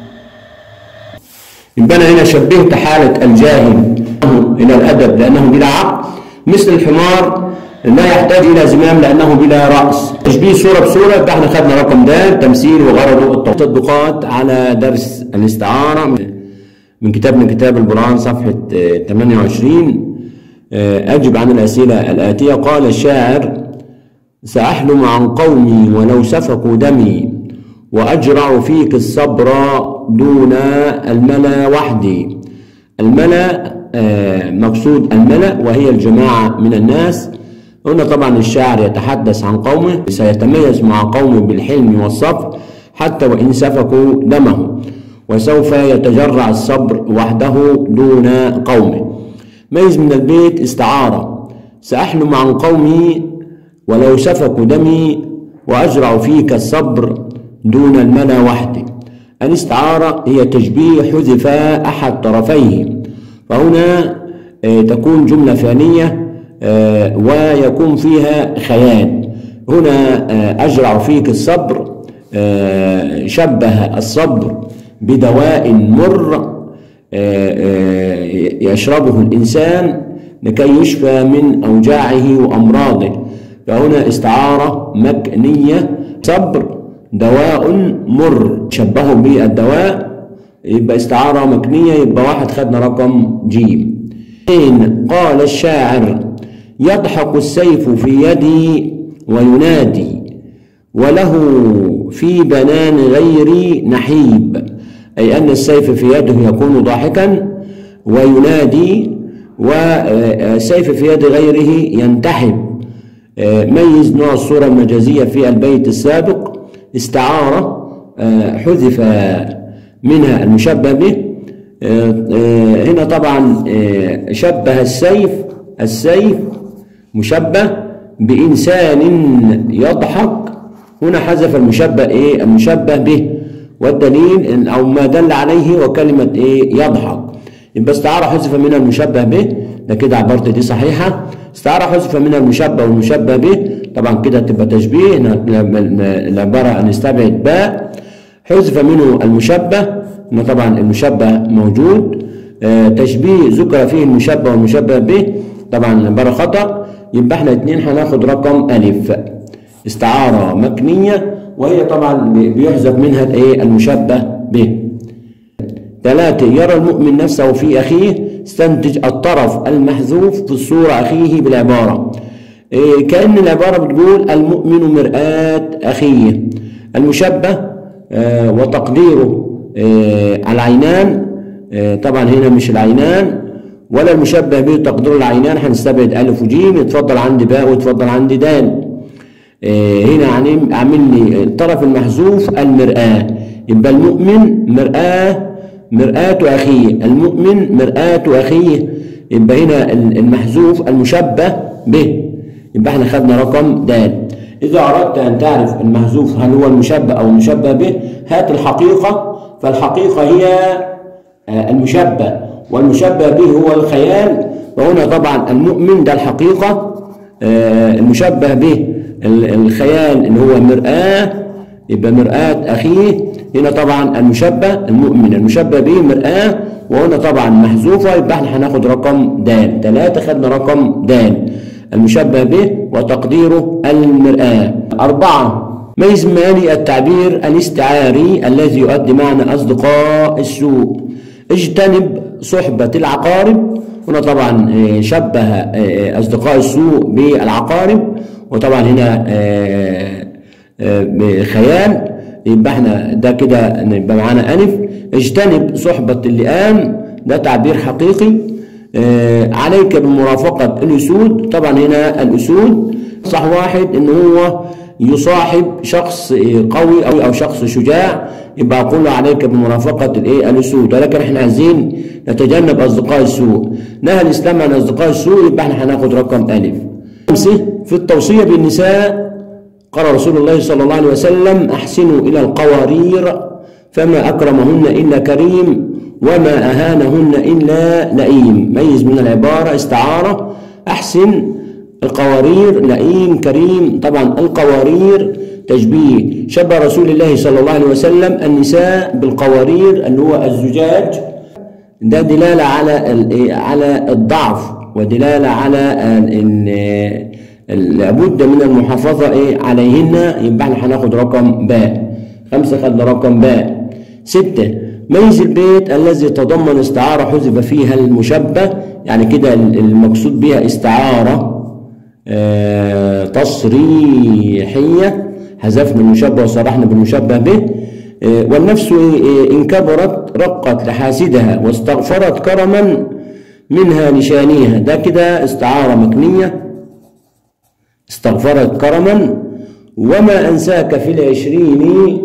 Speaker 1: يبقى أنا هنا شبهت حالة الجاهل إلى الأدب لأنه بلا عقل مثل الحمار لا يحتاج إلى زمام لأنه بلا رأس تشبيه صورة بصورة يبقى احنا خدنا رقم د تمثيل وغرضه التوضيح تطبيقات على درس الاستعارة من كتاب من كتاب البرهان صفحة آه، 28 آه، أجب عن الأسئلة الآتية قال الشاعر سأحلم عن قومي ولو سفكوا دمي وأجرع فيك الصبر دون الملا وحدي الملا آه، مقصود الملا وهي الجماعة من الناس هنا طبعا الشاعر يتحدث عن قومه سيتميز مع قومه بالحلم والصبر حتى وإن سفكوا دمه وسوف يتجرع الصبر وحده دون قومه ميز من البيت استعارة سأحلم عن قومي ولو سفكوا دمي وأجرع فيك الصبر دون الملا وحدي الاستعارة هي تشبيه حذف أحد طرفيه فهنا آه، تكون جملة فعلية آه، ويكون فيها خيال هنا آه، أجرع فيك الصبر آه، شبه الصبر بدواء مر آه، آه، يشربه الإنسان لكي يشفى من أوجاعه وأمراضه فهنا استعارة مكنية صبر دواء مر شبهه بالدواء يبقى استعارة مكنية يبقى واحد خدنا رقم جيم إن قال الشاعر يضحك السيف في يدي وينادي وله في بنان غيري نحيب أي أن السيف في يده يكون ضاحكا وينادي والسيف في يد غيره ينتحب ميز نوع الصورة المجازية في البيت السابق استعارة حذف منها المشبه به هنا طبعا شبه السيف السيف مشبه بإنسان يضحك هنا حذف المشبه إيه المشبه به والدليل أو ما دل عليه وكلمة إيه يضحك يبقى استعارة حذف من المشبه به ده كده عبارتي دي صحيحة استعارة حذف من المشبه والمشبه به طبعا كده تبقى تشبيه العبارة هنستبعد باء حذف منه المشبه ان طبعا المشبه موجود آه تشبيه ذكر فيه المشبه والمشبه به طبعا العبارة خطأ يبقى احنا اتنين هناخد رقم ألف استعارة مكنية وهي طبعا بيحذف منها الايه المشبه به ثلاثة يرى المؤمن نفسه في أخيه استنتج الطرف المحذوف في الصورة أخيه بالعبارة إيه كأن العبارة بتقول المؤمن مرآة أخيه المشبه آه وتقديره آه العينان آه طبعا هنا مش العينان ولا المشبه به تقدير العينان هنستبعد ألف وجيم يتفضل عندي باء ويتفضل عندي دال هنا عامل لي الطرف المحذوف المرآة يبقى المؤمن مرآة مرآة أخيه المؤمن مرآة أخيه يبقى هنا المحذوف المشبه به يبقى احنا خدنا رقم د إذا أردت أن تعرف المحذوف هل هو المشبه أو المشبه به هات الحقيقة فالحقيقة هي المشبه والمشبه به هو الخيال وهنا طبعا المؤمن ده الحقيقة المشبه به الخيال اللي هو مرآة يبقى مرآة أخيه هنا طبعا المشبه المؤمن المشبه به مرآة وهنا طبعا محذوفة يبقى احنا هناخد رقم د ثلاثة خدنا رقم د المشبه به وتقديره المرآة أربعة ميز مالي التعبير الاستعاري الذي يؤدي معنى أصدقاء السوء اجتنب صحبة العقارب هنا طبعا شبه أصدقاء السوء بالعقارب وطبعا هنا خيال يبقى احنا ده كده يبقى معانا ألف اجتنب صحبة اللئام ده تعبير حقيقي اه عليك بمرافقة الأسود طبعا هنا الأسود صح واحد إن هو يصاحب شخص قوي أو أو شخص شجاع يبقى أقول له عليك بمرافقة الإيه الأسود ولكن احنا عايزين نتجنب أصدقاء السوء نهى الإسلام عن أصدقاء السوء يبقى احنا هناخد رقم ألف خمسة في التوصية بالنساء قال رسول الله صلى الله عليه وسلم أحسنوا إلى القوارير فما أكرمهن إلا كريم وما أهانهن إلا لئيم ميز من العبارة استعارة أحسن القوارير لئيم كريم طبعا القوارير تشبيه شبه رسول الله صلى الله عليه وسلم النساء بالقوارير اللي هو الزجاج ده دلالة على على الضعف ودلالة على لابد من المحافظة إيه عليهن يبقى احنا هناخد رقم باء خمسة خدنا رقم باء ستة ميز البيت الذي تضمن استعارة حذف فيها المشبه يعني كده المقصود بها استعارة آه تصريحية حذفنا المشبه وصرحنا بالمشبه به آه والنفس آه إن كبرت رقت لحاسدها واستغفرت كرما منها لشانيها ده كده استعارة مكنية استغفرت كرما وما أنساك في العشرين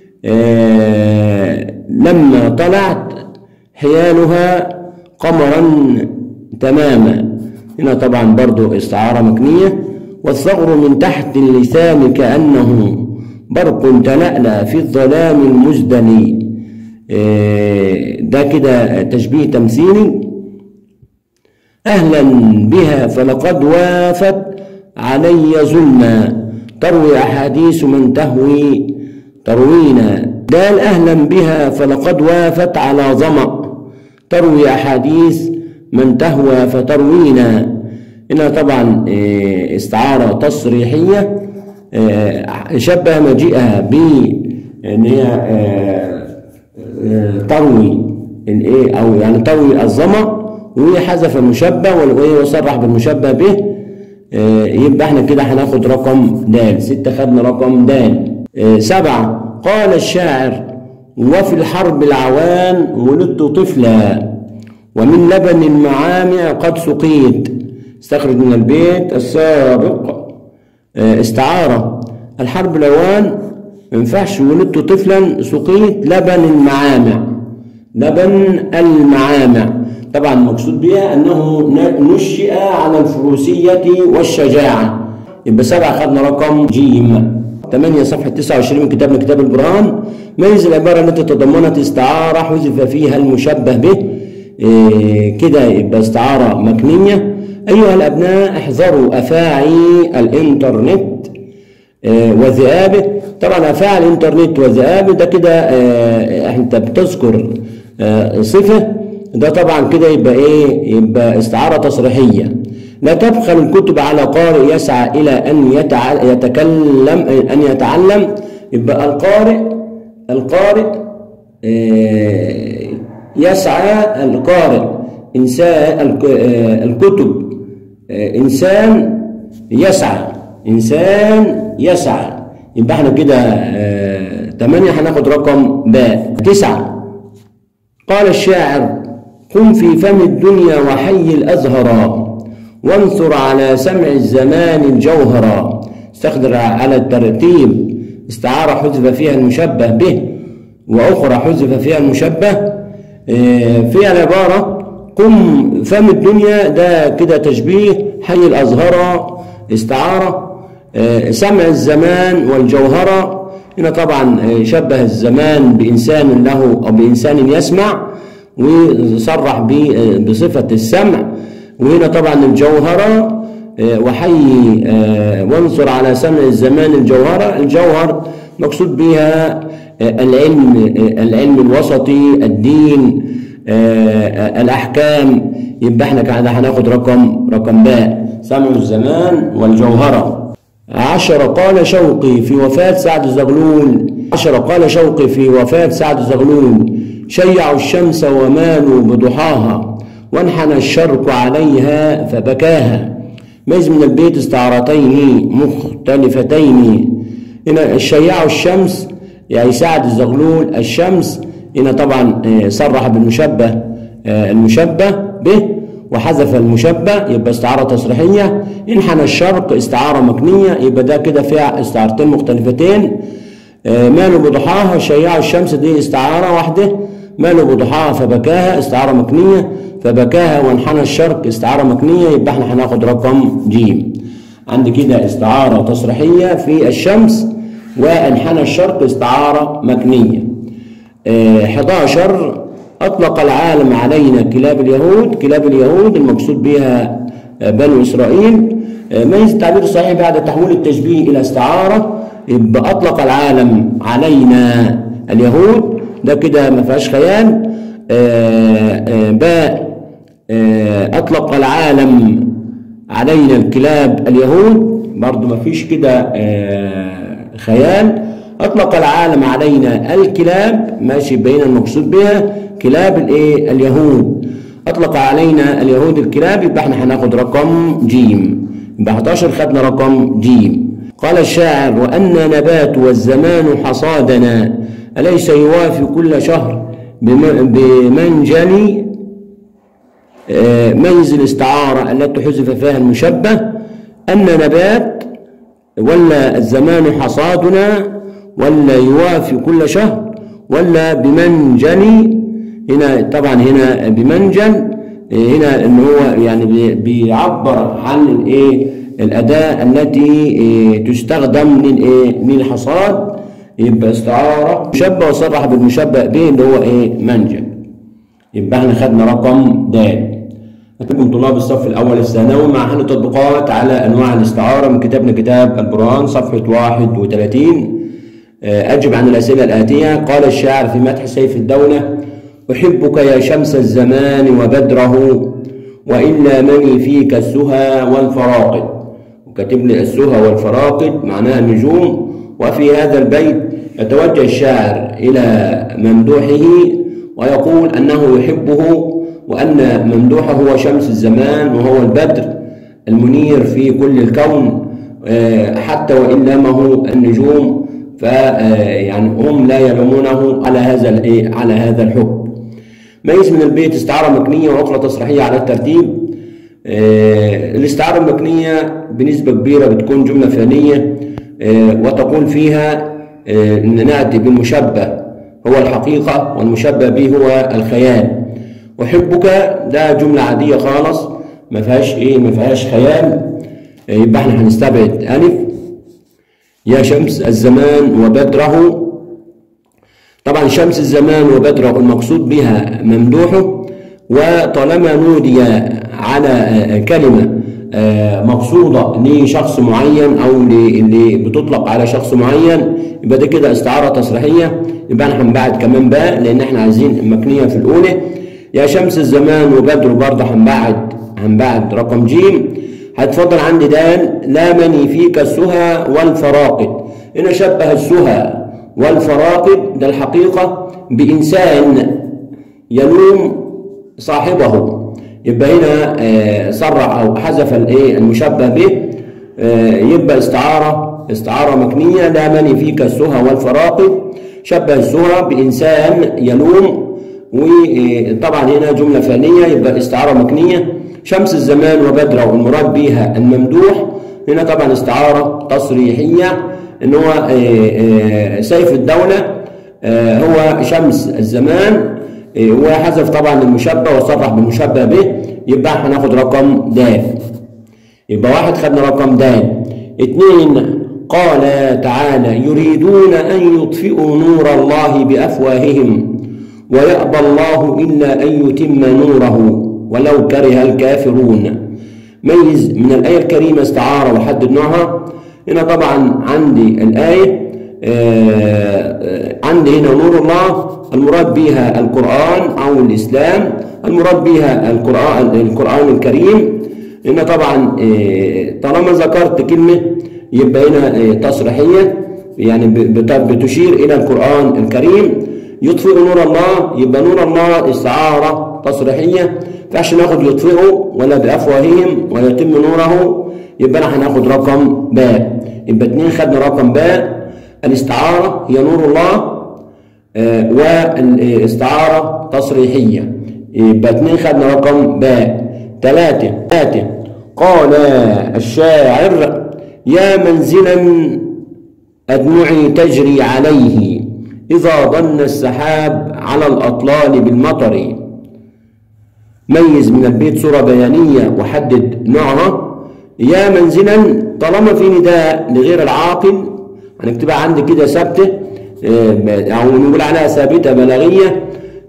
Speaker 1: آه لما طلعت حيالها قمرا تماما هنا طبعا برضو استعارة مكنية والثغر من تحت اللسان كأنه برق تلألأ في الظلام المزدني آه ده كده تشبيه تمثيلي أهلا بها فلقد وافت علي ظلما تروي أحاديث من تهوي تروينا دال أهلا بها فلقد وافت على ظمأ تروي أحاديث من تهوى فتروينا هنا طبعا استعارة تصريحية شبه مجيئها ب ان هي تروي الايه او يعني تروي الظمأ وهي حذف المشبه وصرح بالمشبه به يبقى احنا كده هناخد رقم د ستة خدنا رقم د سبعة قال الشاعر وفي الحرب العوان ولدت طفلا ومن لبن المعامع قد سقيت استخرج من البيت السابق آه، استعارة الحرب العوان ما ينفعش ولدت طفلا سقيت لبن المعامع لبن المعامع طبعا المقصود بها انه نشئ على الفروسية والشجاعة يبقى سبعة خدنا رقم جيم 8 صفحة 29 من كتاب من كتاب البرهان ميز العبارة التي تضمنت استعارة حذف فيها المشبه به إيه كده يبقى استعارة مكنية أيها الأبناء احذروا أفاعي الإنترنت إيه وذئابه طبعا أفاعي الإنترنت وذئابه ده كده إيه أنت بتذكر إيه صفة ده طبعا كده يبقى إيه يبقى استعارة تصريحية لا تبخل الكتب على قارئ يسعى إلى أن يتكلم أن يتعلم يبقى القارئ القارئ يسعى القارئ إنسان الكتب إنسان يسعى إنسان يسعى يبقى احنا كده ثمانية هناخد رقم باء تسعة قال الشاعر قم في فم الدنيا وحي الأزهر وانثر على سمع الزمان الجوهرا استخدر على الترتيب استعارة حذف فيها المشبه به وأخرى حذف فيها المشبه فيها العبارة قم فم الدنيا ده كده تشبيه حي الأزهر استعارة سمع الزمان والجوهرة هنا طبعا شبه الزمان بإنسان له أو بإنسان يسمع وصرح بصفة السمع وهنا طبعا الجوهرة وحي وانظر على سمع الزمان الجوهرة الجوهر مقصود بها العلم العلم الوسطي الدين الأحكام يبقى احنا كده هناخد رقم رقم باء سمع الزمان والجوهرة عشرة قال شوقي في وفاة سعد زغلول عشرة قال شوقي في وفاة سعد زغلول شيعوا الشمس ومالوا بضحاها وانحنى الشرق عليها فبكاها ميز من البيت استعارتين مختلفتين هنا الشيعوا الشمس يعني سعد الزغلول الشمس هنا طبعا صرح بالمشبه المشبه به وحذف المشبه يبقى استعارة تصريحية انحنى الشرق استعارة مكنية يبقى ده كده فيها استعارتين مختلفتين ماله بضحاها شيعوا الشمس دي استعارة واحدة ماله بضحاها فبكاها استعارة مكنية فبكاها وانحنى الشرق استعارة مكنية يبقى احنا هناخد رقم جيم عندي كده استعارة تصريحية في الشمس وانحنى الشرق استعارة مكنية اه 11 أطلق العالم علينا كلاب اليهود كلاب اليهود المقصود بها بنو إسرائيل اه ميز التعبير الصحيح بعد تحويل التشبيه إلى استعارة يبقى أطلق العالم علينا اليهود ده كده ما فيهاش خيال اه باء أطلق العالم علينا الكلاب اليهود برضو ما فيش كده خيال أطلق العالم علينا الكلاب ماشي بين المقصود بها كلاب الايه اليهود أطلق علينا اليهود الكلاب يبقى احنا هناخد رقم جيم يبقى 11 خدنا رقم جيم قال الشاعر وأن نبات والزمان حصادنا أليس يوافي كل شهر بمنجل ميز الاستعارة التي حذف فيها المشبه أن نبات ولا الزمان حصادنا ولا يوافي كل شهر ولا بمنجل هنا طبعا هنا بمنجل هنا ان هو يعني بيعبر عن الايه الاداه التي تستخدم للايه للحصاد يبقى استعاره مشبه وصرح بالمشبه به اللي هو ايه منجل يبقى احنا خدنا رقم د أتكم طلاب الصف الأول الثانوي مع حل تطبيقات على أنواع الاستعارة من كتابنا كتاب البرهان صفحة 31 أجب عن الأسئلة الآتية قال الشاعر في مدح سيف الدولة أحبك يا شمس الزمان وبدره وإلا مني فيك السهى والفراقد وكتب لي السهى والفراقد معناها النجوم وفي هذا البيت يتوجه الشاعر إلى ممدوحه ويقول أنه يحبه وأن ممدوحه هو شمس الزمان وهو البدر المنير في كل الكون حتى وإن لامه النجوم ف يعني هم لا يلومونه على هذا الايه على هذا الحكم ميز من البيت استعارة مكنية وعقلة تصريحية على الترتيب آه الاستعارة المكنية بنسبة كبيرة بتكون جملة فعلية آه وتقول فيها آه إن نأتي بالمشبه هو الحقيقة والمشبه به هو الخيال أحبك ده جملة عادية خالص ما فيهاش إيه ما فيهاش خيال يبقى احنا هنستبعد ألف يا شمس الزمان وبدره طبعا شمس الزمان وبدره المقصود بها ممدوحه وطالما نودي على كلمة مقصودة لشخص معين أو اللي بتطلق على شخص معين يبقى ده كده استعارة تصريحية يبقى احنا هنبعد كمان باء لأن احنا عايزين المكنية في الأولى يا شمس الزمان وبدره برضه هنبعد هنبعد رقم جيم هتفضل عندي دال لا مني فيك السهى والفراقد هنا شبه السهى والفراقد ده الحقيقة بإنسان يلوم صاحبه يبقى هنا آه صرح أو حذف الإيه المشبه به آه يبقى استعارة استعارة مكنية لا مني فيك السهى والفراقد شبه السهى بإنسان يلوم وطبعا هنا جملة فعلية يبقى استعارة مكنية شمس الزمان وبدره والمراد بها الممدوح هنا طبعا استعارة تصريحية ان هو سيف الدولة هو شمس الزمان وحذف طبعا المشبه وصرح بالمشبه به يبقى هناخد رقم د يبقى واحد خدنا رقم د اثنين قال تعالى يريدون ان يطفئوا نور الله بافواههم ويأبى الله الا ان يتم نوره ولو كره الكافرون ميز من الآية الكريمة استعارة وحدد نوعها هنا طبعا عندي الآية آه عندي هنا نور الله المراد بها القرآن أو الإسلام المراد بها القرآن القرآن الكريم هنا طبعا آه طالما ذكرت كلمة يبقى هنا آه تصريحية يعني بتشير إلى القرآن الكريم يطفئ نور الله يبقى نور الله استعارة تصريحية فعش ناخد يطفئه ولا بأفواههم ويتم نوره يبقى احنا هناخد رقم باء يبقى اتنين خدنا رقم باء الاستعارة هي نور الله آه والاستعارة تصريحية يبقى اتنين خدنا رقم باء ثلاثة ثلاثة قال الشاعر يا منزلا أدمعي تجري عليه إذا ظن السحاب على الأطلال بالمطر ميز من البيت صورة بيانية وحدد نوعها يا منزلا طالما في نداء لغير العاقل هنكتبها عندي كده ثابتة أو نقول عليها ثابتة بلاغية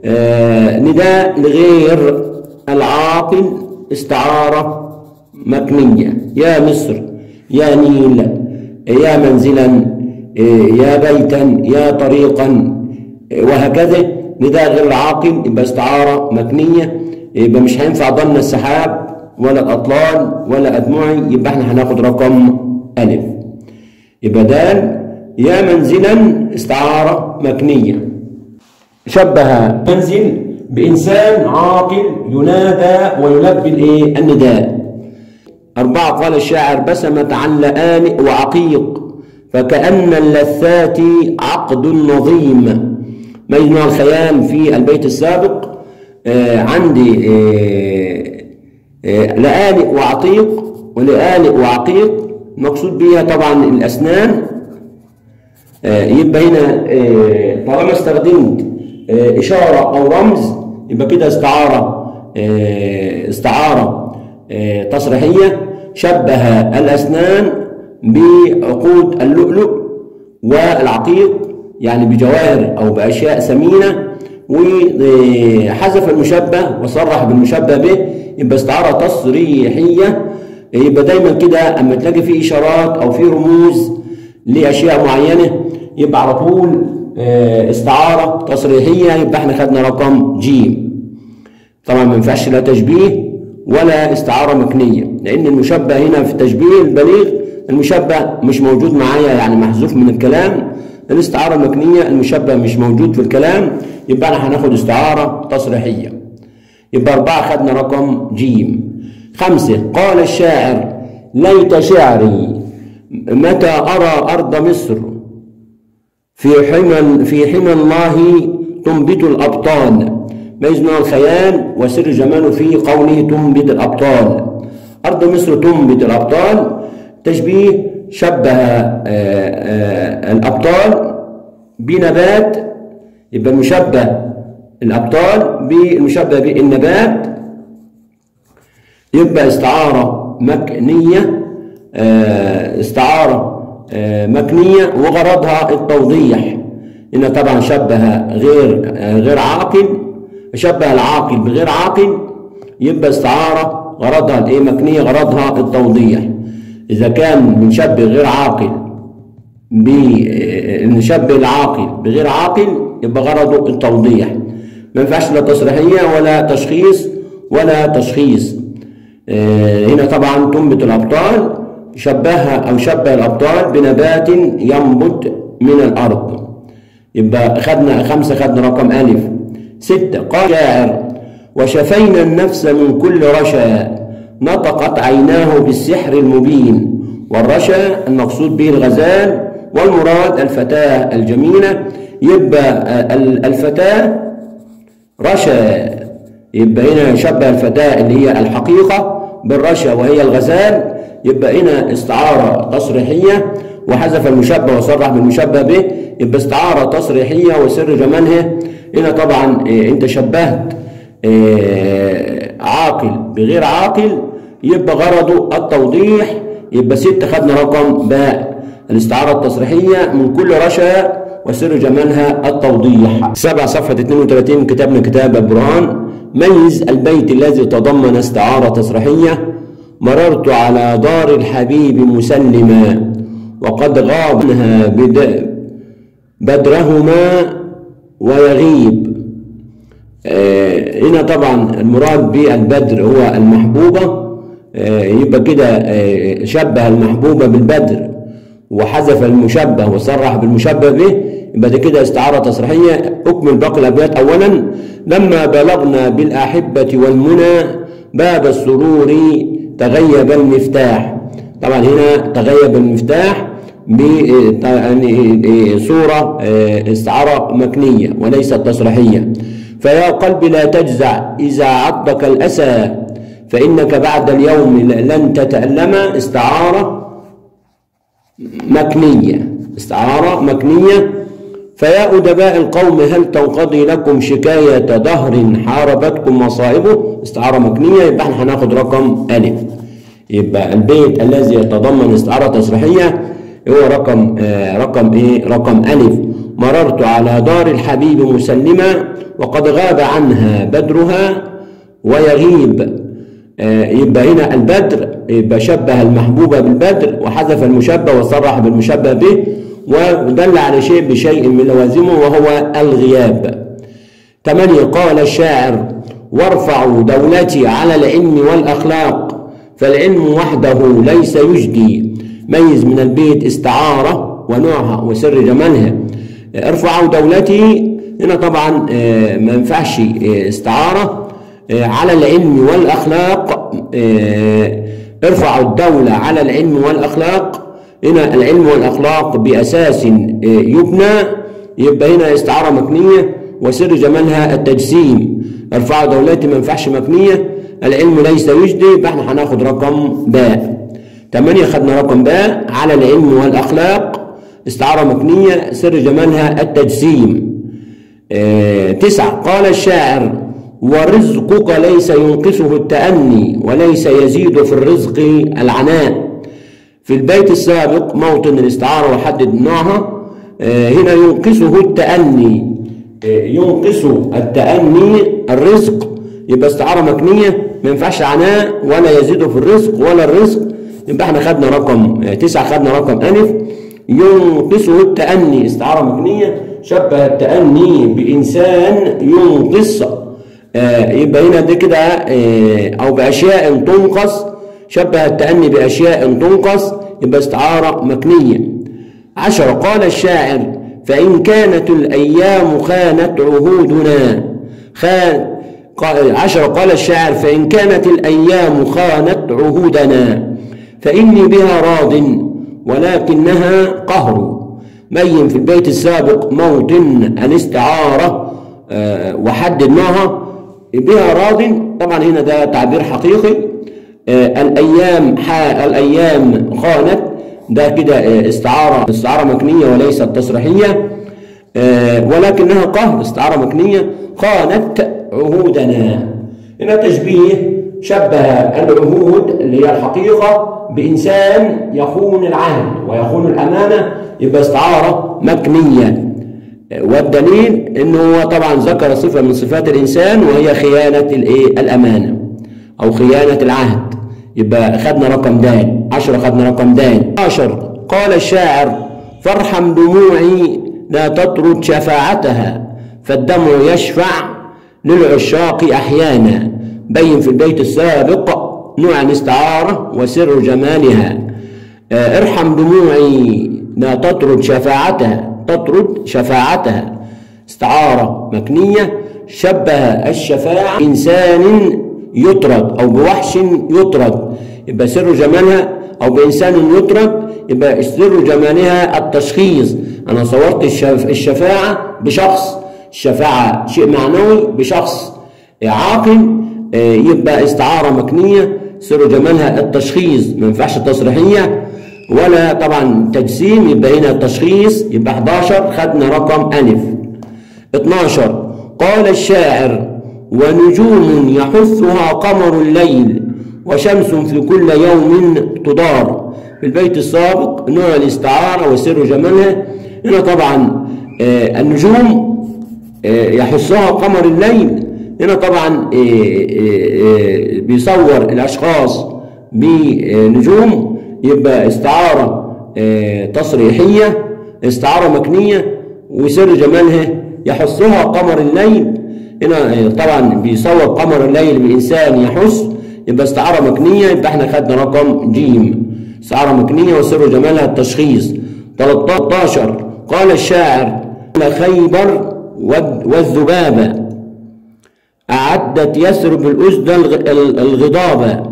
Speaker 1: نداء لغير العاقل استعارة مكنية يا مصر يا نيل يا منزلا يا بيتا يا طريقا وهكذا نداء غير العاقل يبقى استعارة مكنية يبقى مش هينفع ضمن السحاب ولا الأطلال ولا أدمعي يبقى احنا هناخد رقم ألف يبقى دال يا منزلا استعارة مكنية شبه منزل بإنسان عاقل ينادى ويلبي الايه النداء أربعة قال الشاعر بسمت عن لآلئ وعقيق فكأن اللثات عقد نظيم مجمع الخيال في البيت السابق آه عندي آه آه لآلئ وعقيق ولآلئ وعقيق المقصود بها طبعا الأسنان يبقى هنا طالما استخدمت إشارة أو رمز يبقى كده استعارة استعارة تصريحية شبه الأسنان بعقود اللؤلؤ والعقيق يعني بجواهر أو بأشياء ثمينة وحذف المشبه وصرح بالمشبه به يبقى استعارة تصريحية يبقى دايما كده اما تلاقي في اشارات او في رموز لاشياء معينه يبقى على طول استعاره تصريحيه يبقى احنا خدنا رقم ج طبعا ما ينفعش لا تشبيه ولا استعاره مكنيه لان المشبه هنا في التشبيه البليغ المشبه مش موجود معايا يعني محذوف من الكلام الاستعاره المكنيه المشبه مش موجود في الكلام يبقى احنا هناخد استعاره تصريحيه يبقى أربعة خدنا رقم جيم خمسة قال الشاعر ليت شعري متى أرى أرض مصر في حمى في حمى الله تنبت الأبطال ميز من الخيال وسر جماله في قوله تنبت الأبطال أرض مصر تنبت الأبطال تشبيه شبه آه، آه، الأبطال بنبات يبقى المشبه الأبطال بالمشبه بالنبات يبقى استعارة مكنية آه، استعارة مكنية وغرضها التوضيح إن طبعا شبه غير غير عاقل شبه العاقل بغير عاقل يبقى استعارة غرضها الايه مكنية غرضها التوضيح إذا كان بنشبه غير عاقل بنشبه العاقل بغير عاقل يبقى غرضه التوضيح ما ينفعش لا تصريحية ولا تشخيص ولا تشخيص آه، هنا طبعا تنبت الأبطال شبهها أو شبه الأبطال بنبات ينبت من الأرض يبقى خدنا خمسة خدنا رقم ألف ستة قال شاعر وشفينا النفس من كل رشا نطقت عيناه بالسحر المبين والرشا المقصود به الغزال والمراد الفتاة الجميلة يبقى الفتاة رشا يبقى هنا شبه الفتاة اللي هي الحقيقة بالرشا وهي الغزال يبقى هنا استعارة تصريحية وحذف المشبه وصرح بالمشبه به يبقى استعارة تصريحية وسر جمالها هنا طبعا إيه، انت شبهت إيه، عاقل بغير عاقل يبقى غرضه التوضيح يبقى ستة خدنا رقم باء الاستعارة التصريحية من كل رشا وسر جمالها التوضيح سبع صفحة 32 كتابنا كتاب البرهان ميز البيت الذي تضمن استعارة تصريحية مررت على دار الحبيب مسلما وقد غاب عنها بدرهما ويغيب آه هنا طبعا المراد بالبدر هو المحبوبة آه يبقى كده آه شبه المحبوبة بالبدر وحذف المشبه وصرح بالمشبه به يبقى ده كده استعارة تصريحية أكمل باقي الأبيات أولا لما بلغنا بالأحبة والمنى باب السرور تغيب المفتاح طبعا هنا تغيب المفتاح بصورة آه، استعارة مكنية وليست تصريحية فيا قلبي لا تجزع إذا عضك الأسى فإنك بعد اليوم لن تتألم استعارة مكنية استعارة مكنية فيا أدباء القوم هل تنقضي لكم شكاية دهر حاربتكم مصائبه استعارة مكنية يبقى احنا هناخد رقم ألف يبقى البيت الذي يتضمن استعارة تصريحية هو رقم آه رقم ايه رقم الف مررت على دار الحبيب مسلمة وقد غاب عنها بدرها ويغيب آه يبقى هنا البدر يبقى شبه المحبوبة بالبدر وحذف المشبه وصرح بالمشبه به ودل على شيء بشيء من لوازمه وهو الغياب ثمانية قال الشاعر وارفعوا دولتي على العلم والأخلاق فالعلم وحده ليس يجدي ميز من البيت استعارة ونوعها وسر جمالها ارفعوا دولتي هنا طبعا آه، ما ينفعش آه، استعارة آه، على العلم والأخلاق ارفعوا الدولة على العلم والأخلاق هنا العلم والأخلاق بأساس يبنى يبقى هنا استعارة مكنية وسر جمالها التجسيم ارفعوا دولتي ما ينفعش مكنية العلم ليس يجدي يبقى احنا هناخد رقم باء ثمانية خدنا رقم باء على العلم والأخلاق استعارة مكنية سر جمالها التجسيم اه تسعة قال الشاعر ورزقك ليس ينقصه التأني وليس يزيد في الرزق العناء في البيت السابق موطن الاستعارة وحدد نوعها اه هنا ينقصه التأني اه ينقص التأني الرزق يبقى استعارة مكنية ما ينفعش عناء ولا يزيد في الرزق ولا الرزق يبقى احنا خدنا رقم تسعة خدنا رقم ألف ينقصه التأني استعارة مكنية شبه التأني بإنسان ينقص آه يبقى هنا ده كده آه أو بأشياء تنقص شبه التأني بأشياء تنقص يبقى استعارة مكنية عشرة قال الشاعر فإن كانت الأيام خانت عهودنا خان عشرة قال الشاعر فإن كانت الأيام خانت عهودنا فإني بها راض ولكنها قهر بين في البيت السابق موطن الاستعارة آه، وحدد نوعها بها راض طبعا هنا ده تعبير حقيقي آه، الأيام حا الأيام خانت ده كده آه، استعارة استعارة مكنية وليست تصريحية آه، ولكنها قهر استعارة مكنية خانت عهودنا هنا تشبيه شبه العهود اللي هي الحقيقة بإنسان يخون العهد ويخون الأمانة يبقى استعارة مكنية والدليل انه هو طبعا ذكر صفة من صفات الإنسان وهي خيانة الإيه الأمانة أو خيانة العهد يبقى خدنا رقم دال عشرة خدنا رقم دال عشر قال الشاعر فارحم دموعي لا تطرد شفاعتها فالدمع يشفع للعشاق أحيانا بين في البيت السابق نوع الاستعارة وسر جمالها آه، ارحم دموعي لا تطرد شفاعتها تطرد شفاعتها استعارة مكنية شبه الشفاعة إنسان يطرد أو بوحش يطرد يبقى سر جمالها أو بإنسان يطرد يبقى سر جمالها التشخيص أنا صورت الشف- الشفاعة بشخص الشفاعة شيء معنوي بشخص عاقل آه، يبقى استعارة مكنية سر جمالها التشخيص ما ينفعش تصريحية ولا طبعا تجسيم يبقى هنا التشخيص يبقى 11 خدنا رقم ألف 12 قال الشاعر ونجوم يحثها قمر الليل وشمس في كل يوم تدار في البيت السابق نوع الاستعارة وسر جمالها هنا طبعا آه، النجوم آه، يحثها قمر الليل هنا طبعا آه، آه، آه، بيصور الأشخاص بنجوم يبقى استعارة آه، تصريحية استعارة مكنية وسر جمالها يحثها قمر الليل هنا آه، طبعا بيصور قمر الليل بإنسان يحث يبقى استعارة مكنية يبقى احنا خدنا رقم جيم استعارة مكنية وسر جمالها التشخيص 13 قال الشاعر خيبر والذ- والذبابة أعدت يثرب الأسد الغ- ال- الغضابة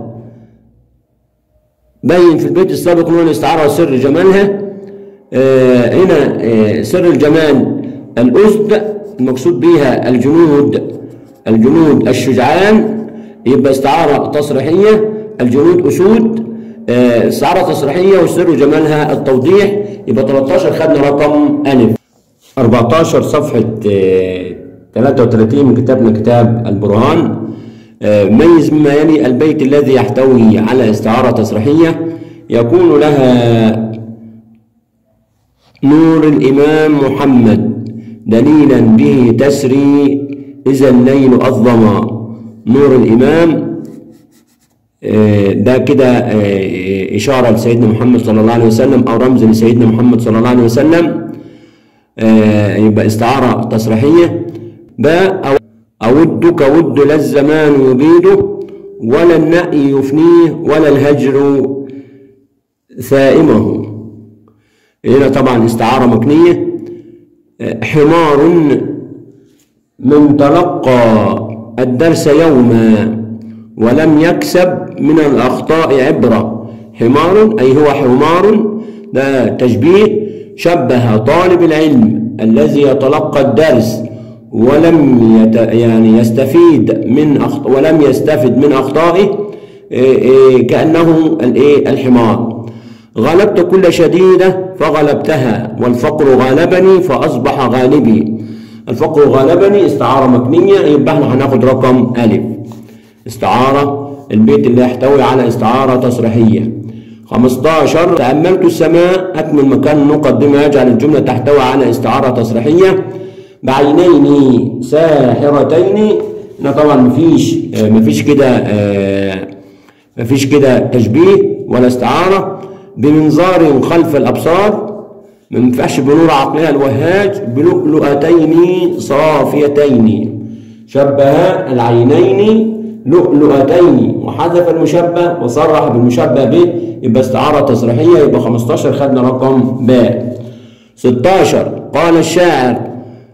Speaker 1: بين في البيت السابق نوع الاستعارة وسر جمالها آه هنا آه سر الجمال الأسد المقصود بها الجنود الجنود الشجعان يبقى استعارة تصريحية الجنود أسود آه استعارة تصريحية وسر جمالها التوضيح يبقى 13 خدنا رقم ألف 14 صفحة آه، 33 من كتابنا كتاب البرهان آه، ميز مما يلي البيت الذي يحتوي على استعارة تصريحية يكون لها نور الإمام محمد دليلا به تسري إذا الليل أظلم نور الإمام آه، ده كده آه، إشارة لسيدنا محمد صلى الله عليه وسلم أو رمز لسيدنا محمد صلى الله عليه وسلم آه، يبقى استعارة تصريحية باء أو أودك ود لا الزمان يبيده ولا النأي يفنيه ولا الهجر ثائمه هنا طبعا استعارة مكنية آه، حمار من تلقى الدرس يوما ولم يكسب من الأخطاء عبرة حمار أي هو حمار ده تشبيه شبه طالب العلم الذي يتلقى الدرس ولم يت يعني يستفيد من أخط ولم يستفد من أخطائه إيه إيه كأنه الإيه الحمار غلبت كل شديدة فغلبتها والفقر غالبني فأصبح غالبي الفقر غالبني استعارة مكنية يبقى احنا هناخد رقم ألف استعارة البيت اللي يحتوي على استعارة تصريحية 15 تأملت السماء أكمل مكان مقدمة يجعل الجملة تحتوي على استعارة تصريحية بعينين ساحرتين هنا طبعا مفيش آه، مفيش كده آه، مفيش كده تشبيه ولا استعارة بمنظار خلف الأبصار ما ينفعش بنور عقلها الوهاج بلؤلؤتين صافيتين شبه العينين لؤلؤتين وحذف المشبه وصرح بالمشبه به يبقى استعارة تصريحية يبقى 15 خدنا رقم باء 16 قال الشاعر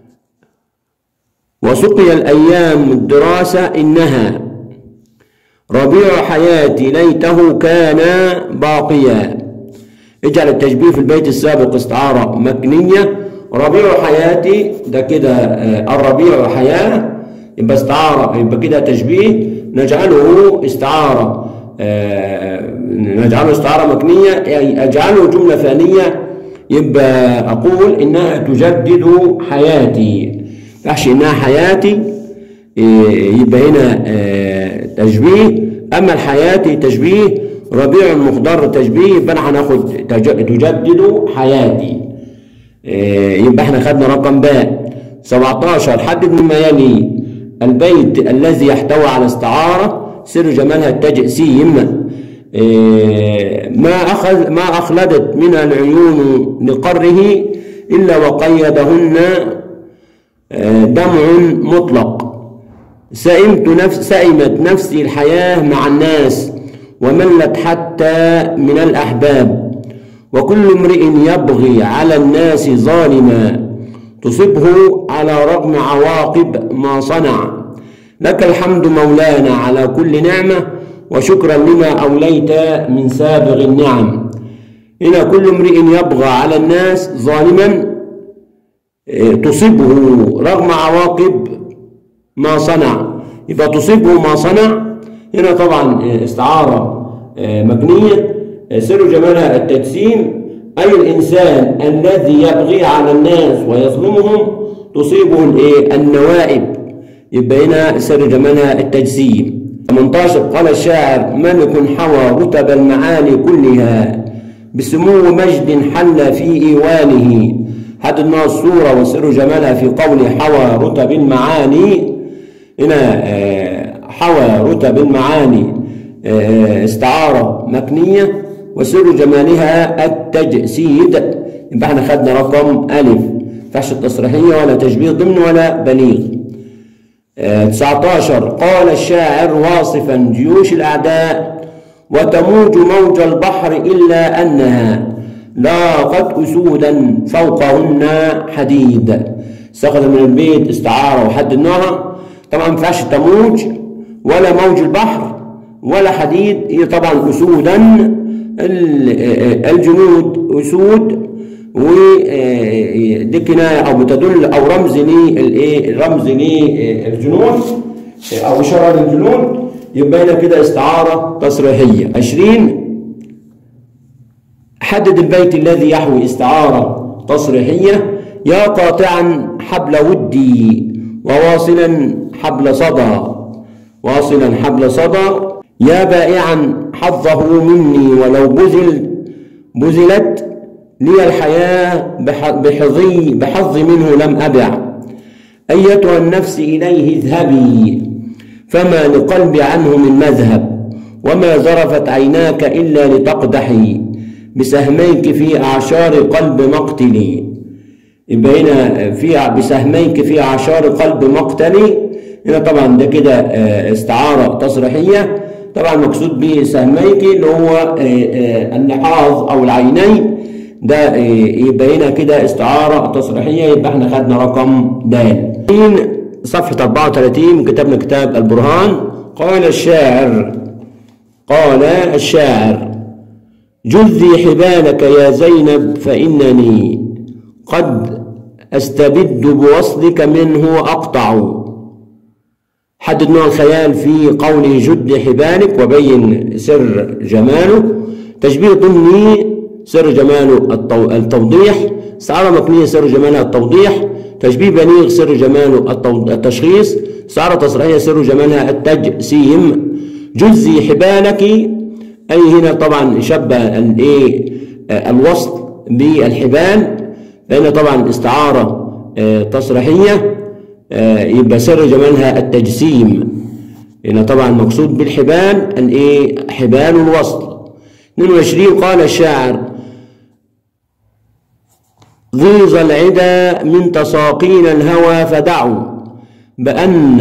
Speaker 1: وسقي الأيام الدراسة إنها ربيع حياتي ليته كان باقيا اجعل التشبيه في البيت السابق استعارة مكنية ربيع حياتي ده كده آه، الربيع حياة يبقى استعارة يبقى كده تشبيه نجعله استعارة آه، نجعله استعارة مكنية يعني أجعله جملة ثانية يبقى أقول إنها تجدد حياتي فحش إنها حياتي إيه، يبقى هنا آه، تشبيه أما الحياتي تشبيه ربيع مخضر تشبيه يبقى أنا هناخد تج- تجدد حياتي إيه، يبقى احنا خدنا رقم باء 17 حدد مما يلي البيت الذي يحتوي على استعارة سر جمالها التجسيم إيه، ما أخذ ما أخلدت من العيون لقره إلا وقيدهن آه، دمع مطلق سئمت نفس سئمت نفسي الحياة مع الناس وملت حتى من الأحباب وكل امرئ يبغي على الناس ظالما تصبه على رغم عواقب ما صنع لك الحمد مولانا على كل نعمة وشكرا لما أوليت من سابغ النعم هنا كل امرئ يبغى على الناس ظالما تصيبه رغم عواقب ما صنع يبقى تصيبه ما صنع هنا طبعا استعارة مبنية سر جمالها التجسيم أي الإنسان الذي يبغي على الناس ويظلمهم تصيبه الإيه؟ النوائب يبقى هنا سر جمالها التجسيم 18 قال الشاعر ملك حوى رتب المعالي كلها بسمو مجد حل في إيوانه حددنا الصورة وسر جمالها في قول حوى رتب المعاني هنا حوى رتب المعاني استعارة مكنية وسر جمالها التجسيد يبقى احنا خدنا رقم ألف فحش التصريحية ولا تشبيه ضمن ولا بليغ 19 قال الشاعر واصفا جيوش الأعداء وتموج موج البحر إلا أنها لاقت أسودا فوقهن حديد استخدم من البيت استعارة وحددناها طبعا ما ينفعش تموج ولا موج البحر ولا حديد هي طبعا أسودا الجنود أسود ودي كناية أو بتدل أو رمز للإيه رمز للجنود أو إشارة للجنود يبقى هنا كده استعارة تصريحية 20 حدد البيت الذي يحوي استعارة تصريحية يا قاطعا حبل ودي وواصلا حبل صدى واصلا حبل صدى يا بائعا حظه مني ولو بذل بذلت لي الحياة بحظي بحظ منه لم أبع أيتها النفس إليه اذهبي فما لقلبي عنه من مذهب وما زرفت عيناك إلا لتقدحي بسهميك في أعشار قلب مقتلي يبقى هنا في بسهميك في أعشار قلب مقتلي هنا طبعا ده كده استعارة تصريحية طبعا مقصود بسهميك اللي هو النحاظ أو العينين ده يبقى هنا كده استعارة تصريحية يبقى احنا خدنا رقم د صفحة 34 كتبنا كتاب البرهان قال الشاعر قال الشاعر جذي حبالك يا زينب فإنني قد أستبد بوصلك منه أقطع حدد نوع الخيال في قوله جد حبالك وبين سر جماله تشبيه ضمني سر جماله التوضيح استعارة مكنية سر جمالها التوضيح تشبيه بليغ سر جماله التشخيص استعارة تصريحية سر جمالها التجسيم جزي حبالك أي هنا طبعا شبه الايه الوصل بالحبال لأن طبعا استعارة تصريحية يبقى سر جمالها التجسيم هنا طبعا مقصود بالحبال الايه حبال الوصل 22 قال الشاعر غيظ العدا من تساقين الهوى فدعوا بأن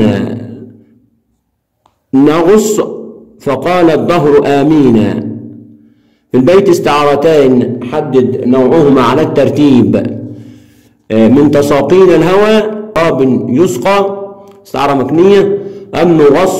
Speaker 1: نغص فقال الدهر آمينا في البيت استعارتين حدد نوعهما على الترتيب من تساقين الهوى قاب يسقى استعارة مكنية أم نغص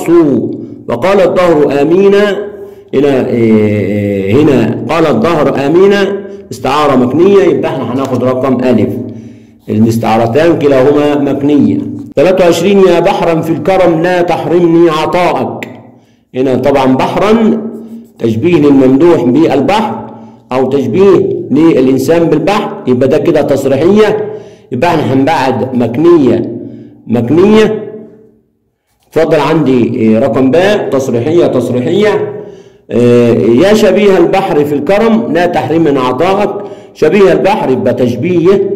Speaker 1: وقال الدهر آمينا هنا هنا قال الدهر آمينا استعارة مكنية يبقى احنا هناخد رقم ألف الاستعارتان كلاهما مكنية 23 يا بحرا في الكرم لا تحرمني عطاءك هنا طبعا بحرا تشبيه للممدوح بالبحر أو تشبيه للإنسان بالبحر يبقى ده كده تصريحية يبقى احنا هنبعد مكنية مكنية اتفضل عندي رقم باء تصريحية تصريحية يا شبيه البحر في الكرم لا تحرم من عطائك شبيه البحر يبقى تشبيه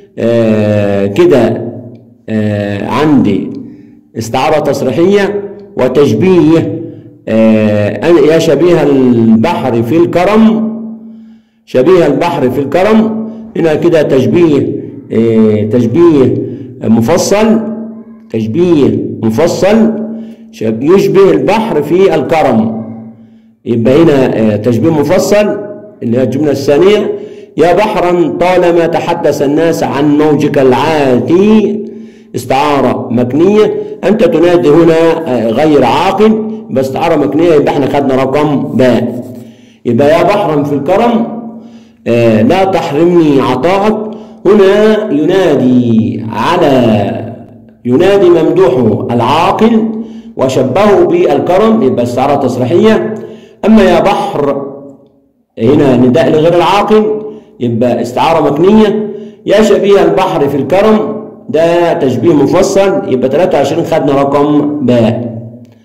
Speaker 1: كده عندي استعارة تصريحية وتشبيه يا شبيه البحر في الكرم شبيه البحر في الكرم هنا كده تشبيه تشبيه مفصل تشبيه مفصل يشبه البحر في الكرم يبقى هنا تشبيه مفصل اللي هي الجملة الثانية يا بحرا طالما تحدث الناس عن موجك العاتي استعارة مكنية أنت تنادي هنا غير عاقل باستعارة مكنية يبقى احنا خدنا رقم باء يبقى يا بحرا في الكرم لا تحرمني عطاءك هنا ينادي على ينادي ممدوحه العاقل وشبهه بالكرم يبقى استعارة تصريحية أما يا بحر هنا نداء لغير العاقل يبقى استعارة مكنية يا شبيه البحر في الكرم ده تشبيه مفصل يبقى 23 خدنا رقم باء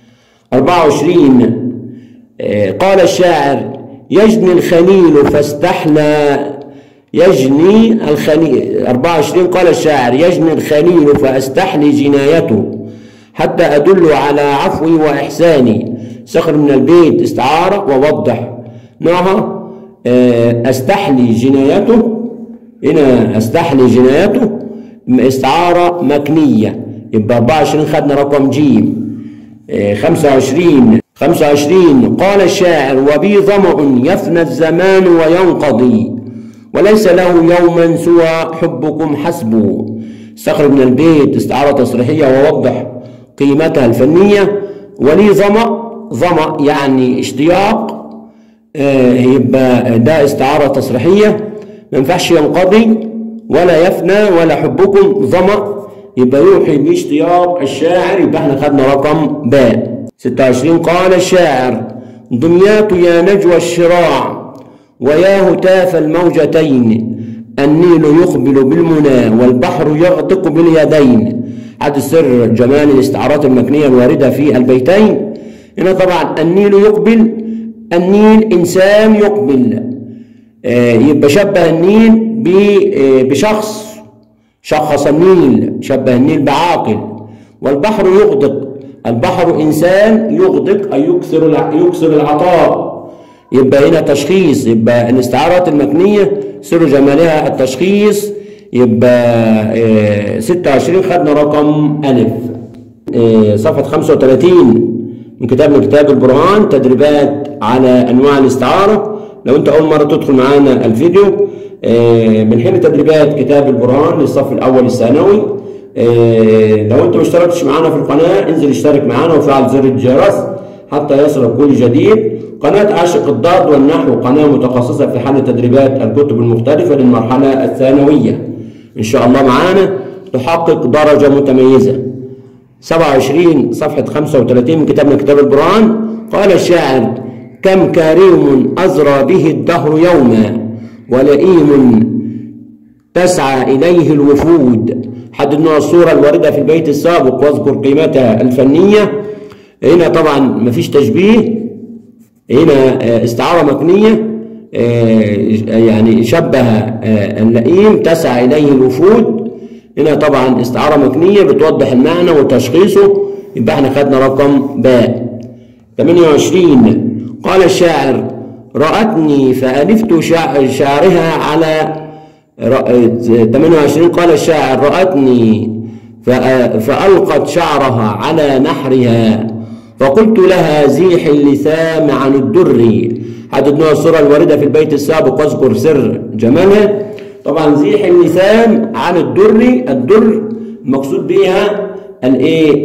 Speaker 1: 24 قال الشاعر يجني الخليل فاستحلى يجني الخليل 24 قال الشاعر يجني الخليل فاستحلي جنايته حتى أدل على عفوي وإحساني سخر من البيت استعارة ووضح نوعها أستحلي جنايته هنا أستحلي جنايته استعارة مكنية يبقى 24 خدنا رقم جيم 25 25 قال الشاعر وبي ظمأ يفنى الزمان وينقضي وليس له يوما سوى حبكم حسبه استخرج من البيت استعارة تصريحية ووضح قيمتها الفنية ولي ظمأ ظمأ يعني اشتياق آه يبقى ده استعارة تصريحية ما ينفعش ينقضي ولا يفنى ولا حبكم ظمأ يبقى يوحي باشتياق الشاعر يبقى احنا خدنا رقم باء 26 قال الشاعر دمياط يا نجوى الشراع ويا هتاف الموجتين النيل يقبل بالمنى والبحر يغطق باليدين هذا سر جمال الاستعارات المكنية الواردة في البيتين هنا طبعا النيل يقبل النيل إنسان يقبل آه يبقى شبه النيل بشخص شخص النيل شبه النيل بعاقل والبحر يغدق البحر إنسان يغدق أي يكثر يكثر العطاء يبقى هنا تشخيص يبقى الاستعارات المكنية سر جمالها التشخيص يبقى 26 خدنا رقم ألف صفحة 35 من كتاب من كتاب البرهان تدريبات على أنواع الاستعارة لو أنت أول مرة تدخل معانا الفيديو بنحل تدريبات كتاب البرهان للصف الأول الثانوي لو أنت ما اشتركتش معانا في القناة انزل اشترك معانا وفعل زر الجرس حتى يصلك كل جديد قناة عاشق الضاد والنحو قناة متخصصة في حل تدريبات الكتب المختلفة للمرحلة الثانوية إن شاء الله معانا تحقق درجة متميزة 27 صفحة 35 من كتابنا كتاب البرهان قال الشاعر كم كريم أزرى به الدهر يوما ولئيم تسعى إليه الوفود حدد نوع الصورة الواردة في البيت السابق واذكر قيمتها الفنية هنا طبعا مفيش تشبيه هنا استعارة مكنية يعني شبه اللئيم تسعى إليه الوفود هنا طبعا استعارة مكنية بتوضح المعنى وتشخيصه يبقى احنا خدنا رقم باء 28 قال الشاعر رأتني فألفت شعرها على 28 قال الشاعر رأتني فألقت شعرها على نحرها فقلت لها زيح اللثام عن الدر حدد نوع الصورة الواردة في البيت السابق واذكر سر جمالها طبعا زيح اللثام عن الدر الدر المقصود بها الايه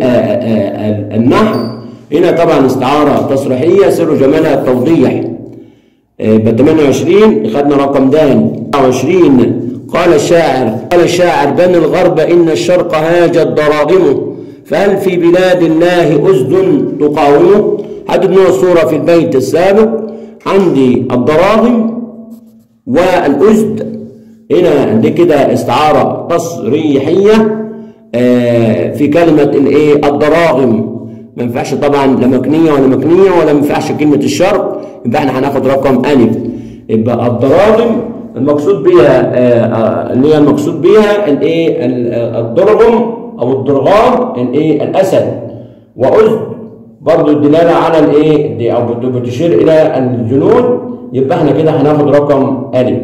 Speaker 1: النحر هنا طبعا استعارة تصريحية سر جمالها التوضيح يبقى 28 خدنا رقم د 29 قال الشاعر قال الشاعر بني الغرب إن الشرق هاجت دراغمه فهل في بلاد الله أسد تقاومه حدد نوع الصورة في البيت السابق عندي الدراغم والأسد هنا دي كده استعارة تصريحية آه في كلمة الايه الدراغم ما ينفعش طبعا لا مكنية ولا مكنية ولا ما ينفعش كلمة الشرق يبقى احنا هناخد رقم ألف يبقى الدراغم المقصود بها آه اللي هي المقصود بها الايه الدرغم او الدرغام الايه الاسد وأسد برضه الدلاله على الايه دي او بتشير الى الجنود يبقى احنا كده هناخد رقم الف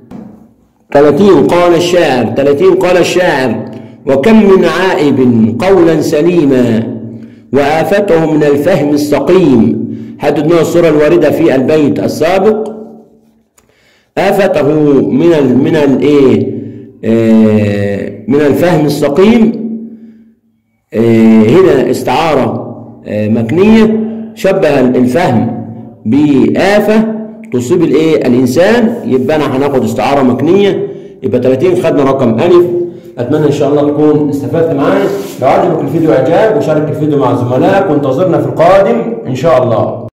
Speaker 1: 30 قال الشاعر 30 قال الشاعر وكم من عائب قولا سليما وآفته من الفهم السقيم حدد نوع الصورة الواردة في البيت السابق آفته من ال من الايه من الفهم السقيم هنا استعارة مكنية شبه الفهم بآفة تصيب الايه الانسان يبقى انا هناخد استعارة مكنية يبقى 30 خدنا رقم الف اتمنى ان شاء الله تكون استفدت معايا لو عجبك الفيديو اعجاب وشارك الفيديو مع زملائك وانتظرنا في القادم ان شاء الله